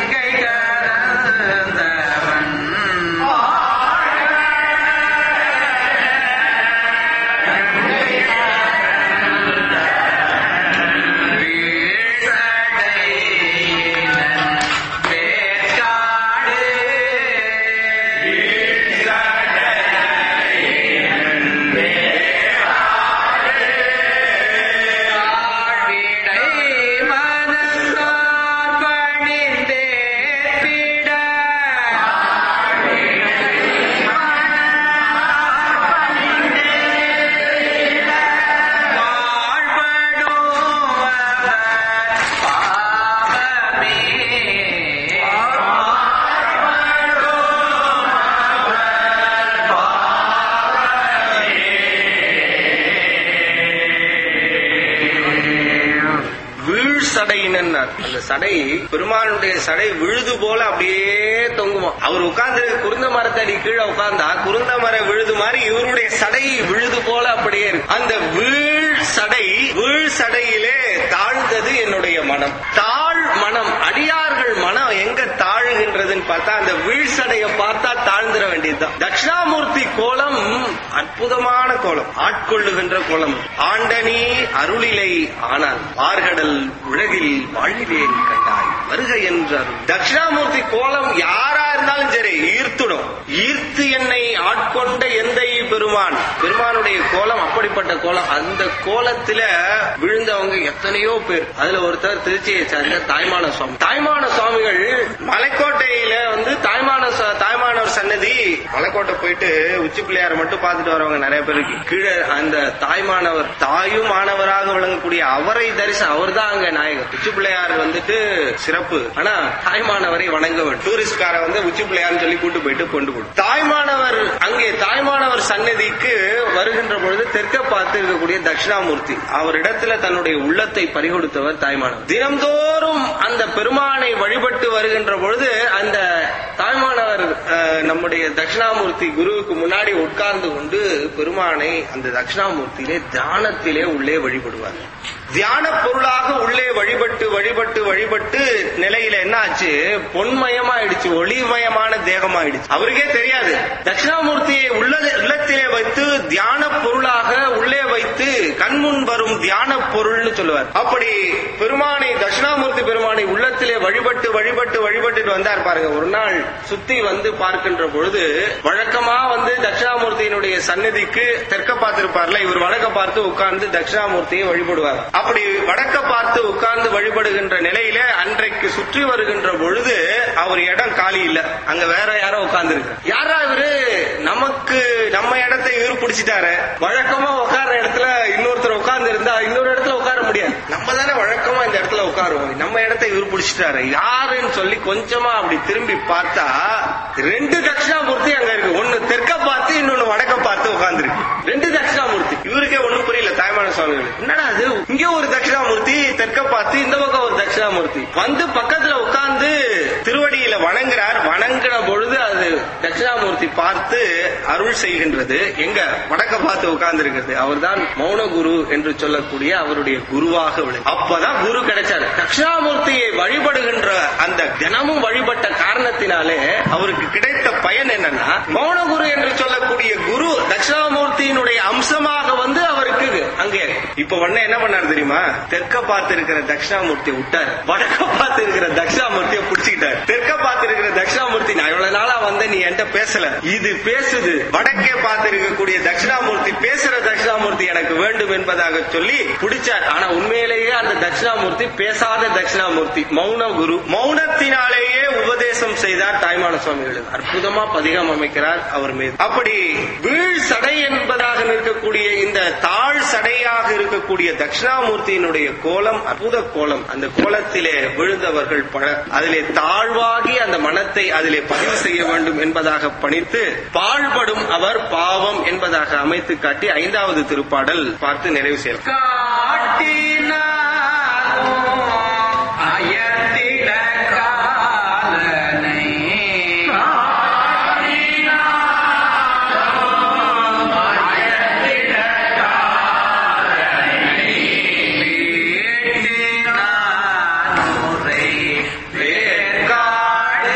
அந்த சடை பெருமானுடைய சடை விழுது போல அப்படியே தொங்குமா அவர் உட்கார்ந்து குருந்த மரத்தடி கீழே உட்கார்ந்தா குருந்த மர விழுது மாதிரி இவருடைய சடை விழுது போல அப்படியே இருக்கு அந்த வீழ் சடை வீழ் சடையிலே தாழ்ந்தது என்னுடைய மனம் தாழ் மனம் அடியார்கள் மனம் எங்க தாழுகின்றதுன்னு பார்த்தா அந்த வீழ் சடையை பார்த்தா தாழ்ந்துட வேண்டியதுதான் தட்சிணாமூர்த்தி கோலம் அற்புதமான கோலம் ஆட்கொள்ளுகின்ற கோலம் ஆண்டனி அருளிலை ஆனால் பார்கடல் உலகில் வாழ்விலேன் கண்டாய் வருக என்றார் தட்சிணாமூர்த்தி கோலம் யாரா இருந்தாலும் சரி ஈர்த்துடும் ஈர்த்து என்னை ஆட்கொண்ட எந்தை பெருமான் பெருமானுடைய கோலம் அப்படிப்பட்ட கோலம் அந்த கோலத்துல விழுந்தவங்க எத்தனையோ பேர் அதுல ஒருத்தர் திருச்சியை சேர்ந்த தாய்மான சுவாமி தாய்மான சுவாமிகள் மலைக்கோட்டையில வந்து தாய்மான சு- தாய்மானவர் சன்னதி மலைக்கோட்டை போயிட்டு உச்சி பிள்ளையார் மட்டும் பார்த்துட்டு வரவங்க நிறைய பேருக்கு கீழே அந்த தாய்மானவர் தாயும் மாணவராக விளங்கக்கூடிய அவரை தரிசனம் அவர் தான் அங்க நாயகர் உச்சி பிள்ளையார் வந்துட்டு சிறப்பு ஆனா தாய்மானவரை வணங்க வேண்டும் டூரிஸ்ட்கார வந்து உச்சி பிள்ளையார்னு சொல்லி கூட்டு போயிட்டு கொண்டு போடும் தாய்மானவர் அங்கே தாய்மானவர் சன்னதிக்கு வருகின்ற பொழுது தெற்க பார்த்து இருக்கக்கூடிய தட்சிணாமூர்த்தி அவரிடத்துல தன்னுடைய உள்ளத்தை பறிகொடுத்தவர் தாய்மானவர் தினம்தோறும் அந்த பெருமானை வழிபட்டு வருகின்ற பொழுது அந்த தாய்மானவர் அஹ், நம்முடைய தட்சிணாமூர்த்தி குருவுக்கு முன்னாடி உட்கார்ந்து கொண்டு பெருமானை அந்த தட்சிணாமூர்த்தியிலே தியானத்திலே உள்ளே வழிபடுவார் தியான பொருளாக உள்ளே வழிபட்டு வழிபட்டு வழிபட்டு நிலையில என்ன ஆச்சு பொன்மயமாயிடுச்சு ஒளிமயமான தேகமாயிடுச்சு அவருக்கே தெரியாது தட்சிணாமூர்த்தியை உள்ள உள்ளத்திலே வைத்து தியான பொருளாக உள்ளே வைத்து கண்முன் வரும் தியான பொருள்னு சொல்லுவார் அப்படி பெருமானை தட்சிணாமூர்த்தி பெருமானை உள்ளத்திலே வழிபட்டு வழிபட்டு வழிபட்டுட்டு வந்தார் பாருங்க ஒரு நாள் சுத்தி வந்து பார்க்கின்ற பொழுது வழக்கமா வந்து தட்சிணாமூர்த்தியினுடைய சன்னதிக்கு தெற்க பார்த்திருப்பார்ல இவர் வடக்க பார்த்து உட்கார்ந்து தட்சிணாமூர்த்தியை வழிபடுவார் அப்படி வடக்க பார்த்து உட்கார்ந்து வழிபடுகின்ற நிலையில அன்றைக்கு சுற்றி வருகின்ற பொழுது அவர் இடம் காலி இல்ல அங்க வேற யாரோ உட்கார்ந்து இருக்கு யாரா இவரு நமக்கு நம்ம இடத்தை இவர் பிடிச்சிட்டாரு வழக்கமா உட்கார்ற இடத்துல இன்னொருத்தர் உட்கார்ந்து இருந்தா இன்னொரு இடத்துல உட்கார முடியாது நம்ம தானே வழக்கமா இந்த இடத்துல உட்காருவோம் நம்ம இடத்தை இவர் பிடிச்சிட்டாரு யாருன்னு சொல்லி கொஞ்சமா அப்படி திரும்பி பார்த்தா ரெண்டு தட்சிணாமூர்த்தி அங்க இருக்கு ஒண்ணு தெற்க பார்த்து இன்னொன்னு வடக்க பார்த்து உட்கார்ந்துருக்கு ரெண்டு தட்சிணாமூர்த்தி இவருக்கே ஒண்ணும் புரியல தாய்மான சுவாமிகள் என்னடா அது இங்க ஒரு தட்சிணாமூர்த்தி தெற்க பார்த்து இந்த பக்கம் ஒரு தட்சிணாமூர்த்தி வந்து பக்கத்துல உட்கார்ந்து திருவடியில வணங்குறார் வணங்கின பொழுது அது தட்சிணாமூர்த்தி பார்த்து அருள் செய்கின்றது எங்க வடக்க பார்த்து உட்கார்ந்து இருக்கிறது அவர்தான் மௌன குரு என்று சொல்லக்கூடிய அவருடைய குருவாக விளை அப்பதான் குரு கிடைச்சாரு தட்சிணாமூர்த்தியை வழிபடுகின்ற அந்த தினமும் வழிபட்ட காரணத்தினாலே அவருக்கு கிடைத்த பயன் என்னன்னா மௌன குரு என்று சொல்லக்கூடிய குரு தட்சிணாமூர்த்தியினுடைய அம்சமாக வந்து அவருக்கு அங்கே இப்ப உடனே என்ன பண்ணாரு தெரியுமா தெற்க பார்த்து இருக்கிற தட்சிணாமூர்த்தியை விட்டார் வடக்க பார்த்து இருக்கிற தட்சிணாமூர்த்தியை பிடிச்சிக்கிட்டார் தெற்க பார்த்து இருக்கிற தட்சிணாமூர்த்தி நான் இவ்வளவு நாளா வந்து நீ என்கிட்ட பேசல இது பேசுது வடக்கே பார்த்து இருக்கக்கூடிய தட்சிணாமூர்த்தி பேசுற தட்சிணாமூர்த்தி எனக்கு வேண்டும் என்பதாக சொல்லி பிடிச்சார் ஆனா உண்மையிலேயே அந்த தட்சிணாமூர்த்தி பேசாத தட்சிணாமூர்த்தி மௌன குரு மௌனத்தினாலேயே உபதேசம் செய்தார் தாய்மான சுவாமிகளுக்கு அற்புதமா பதிகம் அமைக்கிறார் அவர் மீது அப்படி வீழ் சடை என்பதாக நிற்கக்கூடிய இந்த தாழ் சடையாக இருக்கக்கூடிய தட்சிணாமூர்த்தியினுடைய கோலம் அற்புத கோலம் அந்த கோலத்திலே விழுந்தவர்கள் பல அதிலே தாழ்வாகி அந்த மனத்தை அதிலே பதிவு செய்ய வேண்டும் என்பதாக பணித்து பாழ்படும் அவர் பாவம் என்பதாக அமைத்து காட்டி ஐந்தாவது திருப்பாடல் பார்த்து நிறைவு செய்யலாம் அயத்திட காலனை வேட்டினானுரை வேர்காடு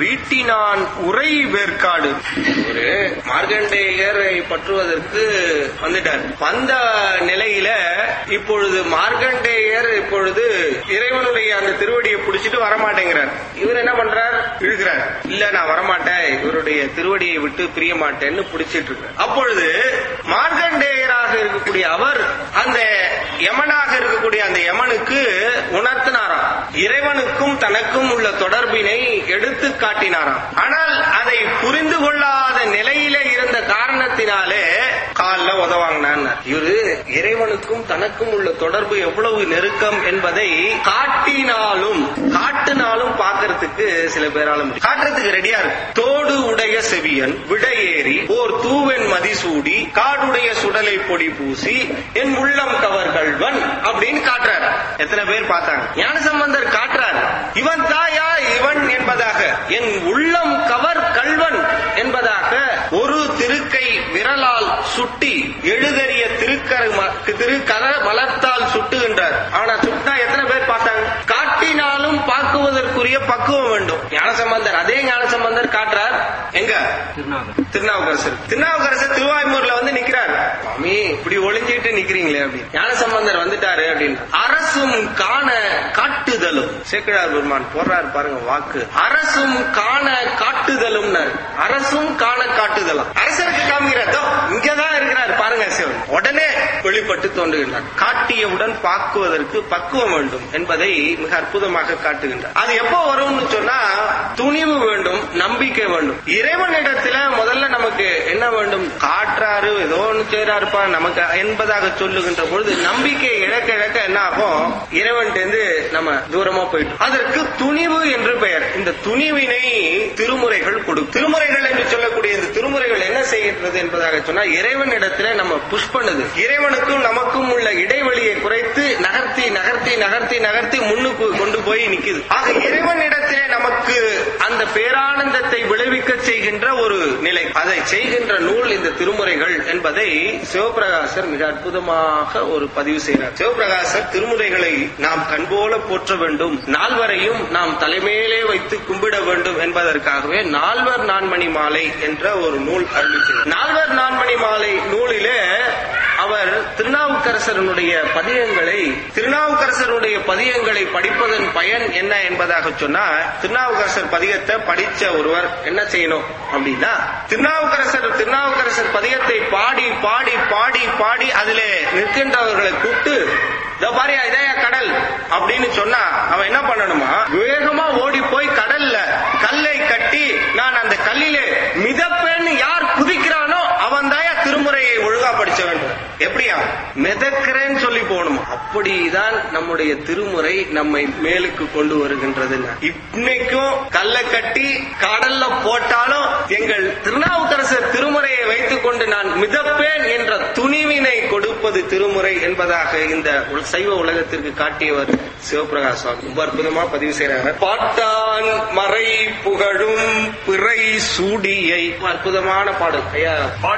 வீட்டினான் உரை வேர்க்காடு ஒரு மார்கண்டேயரை பற்றுவதற்கு வந்துட்டார் வந்த நிலையில இப்பொழுது மார்கண்டேயர் இப்பொழுது இறைவனுடைய அந்த திருவடியை பிடிச்சிட்டு வரமாட்டேங்கிறார் இவர் என்ன பண்றார் இழுக்கிறார் இல்ல நான் வரமாட்டேன் இவருடைய திருவடியை விட்டு பிரிய மாட்டேன்னு பிடிச்சிட்டு இருக்கார் அப்பொழுது மார்கண்டேயராக இருக்கக்கூடிய அவர் அந்த யமனாக இருக்கக்கூடிய அந்த யமனுக்கு உணர்த்தினாராம் இறைவனுக்கும் தனக்கும் உள்ள தொடர்பினை எடுத்து காட்டினாராம் ஆனால் அதை புரிந்து கொள்ளாத நிலையில இருந்த காரணத்தினாலே காலில் உதவாங்கினான் இவரு இறைவனுக்கும் தனக்கும் உள்ள தொடர்பு எவ்வளவு நெருக்கம் என்பதை காட்டினாலும் காட்டினாலும் பார்க்கறதுக்கு சில பேரால முடியும் காட்டுறதுக்கு ரெடியா இருக்கு தோடு உடைய செவியன் விடையேறி ஓர் தூவென் மதிசூடி காடுடைய சுடலை பொடி பூசி என் உள்ளம் கவர் கள்வன் அப்படின்னு காட்டுறாரு எத்தனை பேர் பார்த்தாங்க ஞானசம்பந்தர் காட்டுறார் இவன் தாயா இவன் என்பதாக என் உள்ளம் கவர் கள்வன் என்பதாக ஒரு திருக்கை விரலால் சுட்டி எழுதறிய திருக்கர திருக்கர மலர்த்தால் சுட்டுகின்றார் ஆனா சுட்டா எத்தனை பேர் பார்த்தாங்க காட்டினாலும் பார்க்குவதற்குரிய பக்குவம் வேண்டும் ஞானசம்பந்தர் அதே ஞானசம்பந்தர் காட்டுறார் எங்க திருநாவுக்கரசர் திருநாவுக்கரசர் திருவாய்மூர்ல வந்து நிக்கிறார் சுவாமி இப்படி ஒளிஞ்சிட்டு நிக்கிறீங்களே அப்படின்னு ஞானசம்பந்தர் வந்துட்டாரு அப்படின்னு அரசும் காண காட்டுதலும் சேக்கிழார் பெருமான் போடுறாரு பாருங்க வாக்கு அரசும் காண காட்டுதலும் அரசும் காண காட்டுதலும் அரசருக்கு காமிக்கிறார் "தோ, இங்கதான் இருக்கிறார் பாருங்க சிவன் உடனே வெளிப்பட்டு தோன்றுகின்றார் காட்டியவுடன் பார்க்குவதற்கு பக்குவம் வேண்டும் என்பதை மிக அற்புதமாக காட்டுகின்றார் அது எப்போ வரும்னு சொன்னா துணிவு வேண்டும் நம்பிக்கை வேண்டும் இறைவனிடத்துல முதல்ல நமக்கு என்ன வேண்டும் காட்டுறாரு ஏதோ ஒன்று செய்யறாருப்பா நமக்கு என்பதாக சொல்லுகின்ற பொழுது நம்பிக்கை இழக்க இழக்க என்ன ஆகும் இறைவன்கிட்ட நம்ம தூரமா போயிட்டோம் அதற்கு துணிவு என்று பெயர் இந்த துணிவினை திருமுறைகள் கொடுக்கும் திருமுறைகள் என்று சொல்லக்கூடிய இந்த திருமுறைகள் என்ன செய்கின்றது என்பதாக சொன்னா இறைவனிடத்துல நம்ம புஷ் பண்ணுது இறைவனுக்கும் நமக்கும் உள்ள இடைவெளியை குறைத்து நகர்த்தி நகர்த்தி நகர்த்தி நகர்த்தி முன்னுக்கு கொண்டு போய் நிக்குது ஆக இறைவனிடத்திலே நமக்கு அந்த பேரானந்தத்தை விளைவிக்க செய்கின்ற ஒரு நிலை அதை செய்கின்ற நூல் இந்த திருமுறைகள் என்பதை சிவபிரகாசர் மிக அற்புதமாக ஒரு பதிவு செய்கிறார் சிவபிரகாசர் திருமுறைகளை நாம் கண்போல போற்ற வேண்டும் நால்வரையும் நாம் தலைமையிலே வைத்து கும்பிட வேண்டும் என்பதற்காகவே நால்வர் நான்மணி மாலை என்ற ஒரு நூல் அறிவிக்கிறார் நால்வர் நான்மணி மாலை நூலிலே அவர் திருநாவுக்கரசரனுடைய பதியங்களை திருநாவுக்கரசருடைய பதியங்களை படிப்பதன் பயன் என்ன என்பதாக சொன்னா திருநாவுக்கரசர் பதியத்தை படிச்ச ஒருவர் என்ன செய்யணும் அப்படின்னா திருநாவுக்கரசர் திருநாவுக்கரசர் பதியத்தை பாடி பாடி பாடி பாடி அதிலே நிற்கின்றவர்களை கூப்பிட்டு இதோ பாரியா இதையா கடல் அப்படின்னு சொன்னா அவன் என்ன பண்ணணுமா வேகமா ஓடி போய் கடல்ல கல்லை கட்டி நான் அந்த கல்லிலே மிதப்பேன்னு யார் குதிக்கிறானோ அவன் தாயா திருமுறையை ஒழுங்கா படிச்ச வேண்டும் எப்படியா மிதக்கிறேன்னு சொல்லி போகணுமா அப்படிதான் நம்முடைய திருமுறை நம்மை மேலுக்கு கொண்டு வருகின்றது இன்னைக்கும் கல்லை கட்டி கடல்ல போட்டாலும் எங்கள் திருநாவுக்கரசர் திருமுறையை வைத்துக் கொண்டு நான் மிதப்பேன் என்ற துணிவினை கொடுப்பது திருமுறை என்பதாக இந்த உல- சைவ உலகத்திற்கு காட்டியவர் சிவபிரகாஷ் சுவாமி ரொம்ப அற்புதமா பதிவு செய்யறாங்க பாட்டான் மறை புகழும் பிறை சூடியை அற்புதமான பாடல் ஐயா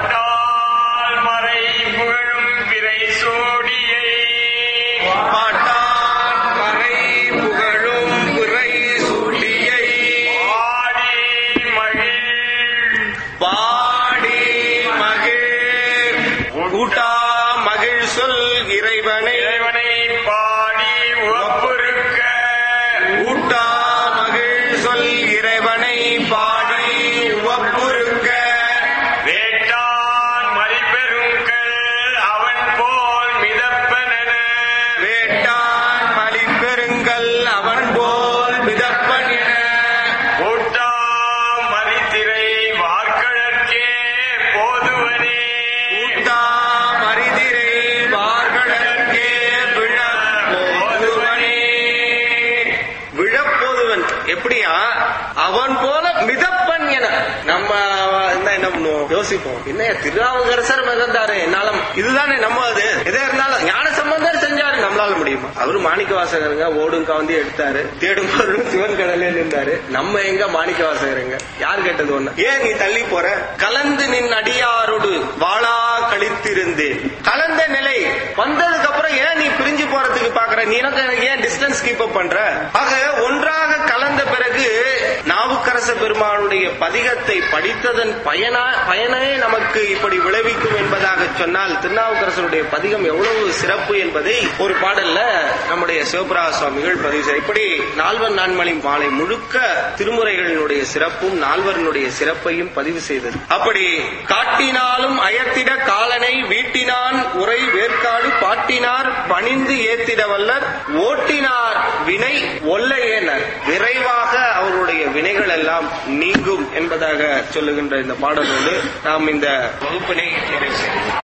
பாட்டால் மறை புகழும் பிறை சோடியை பாட்டான் மறை புகழும் பிறை சூடியை ஆடி மகிழ் பாடி மகிழ் கூட்டா மகிழ் சொல் இறைவனை இறைவனை பாடி உவப்புருக்க கூட்டா மகிழ் சொல் இறைவனை பாடி உவப்புருக்க வேட்டான் மறிபெருங்கள் அவன் போல் மிதப்பனென வேட்டான் மலிப்பெருங்கள் அவன் போல் மிதப்பன் என கூட்டாம் மறித்திரை வார்கழற்கே போதுவனே கூட்டா மரிதிரை வார்களே விழப்போதுவனே விழப்போதுவன் எப்படியா அவன் போல மிதப்பன் என நம்ம இருந்தா என்ன பண்ணுவோம் யோசிப்போம் என்ன திருநாவுக்கரசர் மிதந்தாரு என்னால இதுதானே நம்ம அது எதா இருந்தாலும் ஞான சம்பந்தர் செஞ்சாரு நம்மளால முடியுமா அவரு மாணிக்க வாசகருங்க ஓடும் கவந்தி எடுத்தாரு தேடும் பொருளும் சிவன் கடலே நின்றாரு நம்ம எங்க மாணிக்க வாசகருங்க யார் கேட்டது ஒண்ணு ஏன் நீ தள்ளி போற கலந்து நின் அடியாரோடு வாழா கழித்திருந்தேன் கலந்த நிலை வந்ததுக்கு அப்புறம் ஏன் நீ பிரிஞ்சு போறதுக்கு பாக்குற நீ எனக்கு எனக்கு ஏன் டிஸ்டன்ஸ் கீப் அப் பண்ற ஆக ஒன்றாக கலந்த பிறகு நாவுக்கரச பெருமான் பதிகத்தை படித்ததன் பயனா பயனே நமக்கு இப்படி விளைவிக்கும் என்பதாக சொன்னால் திருநாவுக்கரசருடைய பதிகம் எவ்வளவு சிறப்பு என்பதை ஒரு பாடல்ல நம்முடைய சிவபிரகாச சுவாமிகள் பதிவு செய்ய இப்படி நால்வர் நான்மணி மாலை முழுக்க திருமுறைகளினுடைய சிறப்பும் நால்வரனுடைய சிறப்பையும் பதிவு செய்தது அப்படி காட்டினாலும் அயர்த்திட காலனை வீட்டினான் உரை வேற்காடு பாட்டினார் பணிந்து ஏத்திட வல்லர் ஓட்டினார் வினை ஒல்லையேனர் விரைவாக அவருடைய வினைகள் எல்லாம் நீங்கும் என்பதாக சொல்லுகின்ற இந்த பாடலோடு நாம் இந்த வகுப்பினை நிறைவு செய்வோம்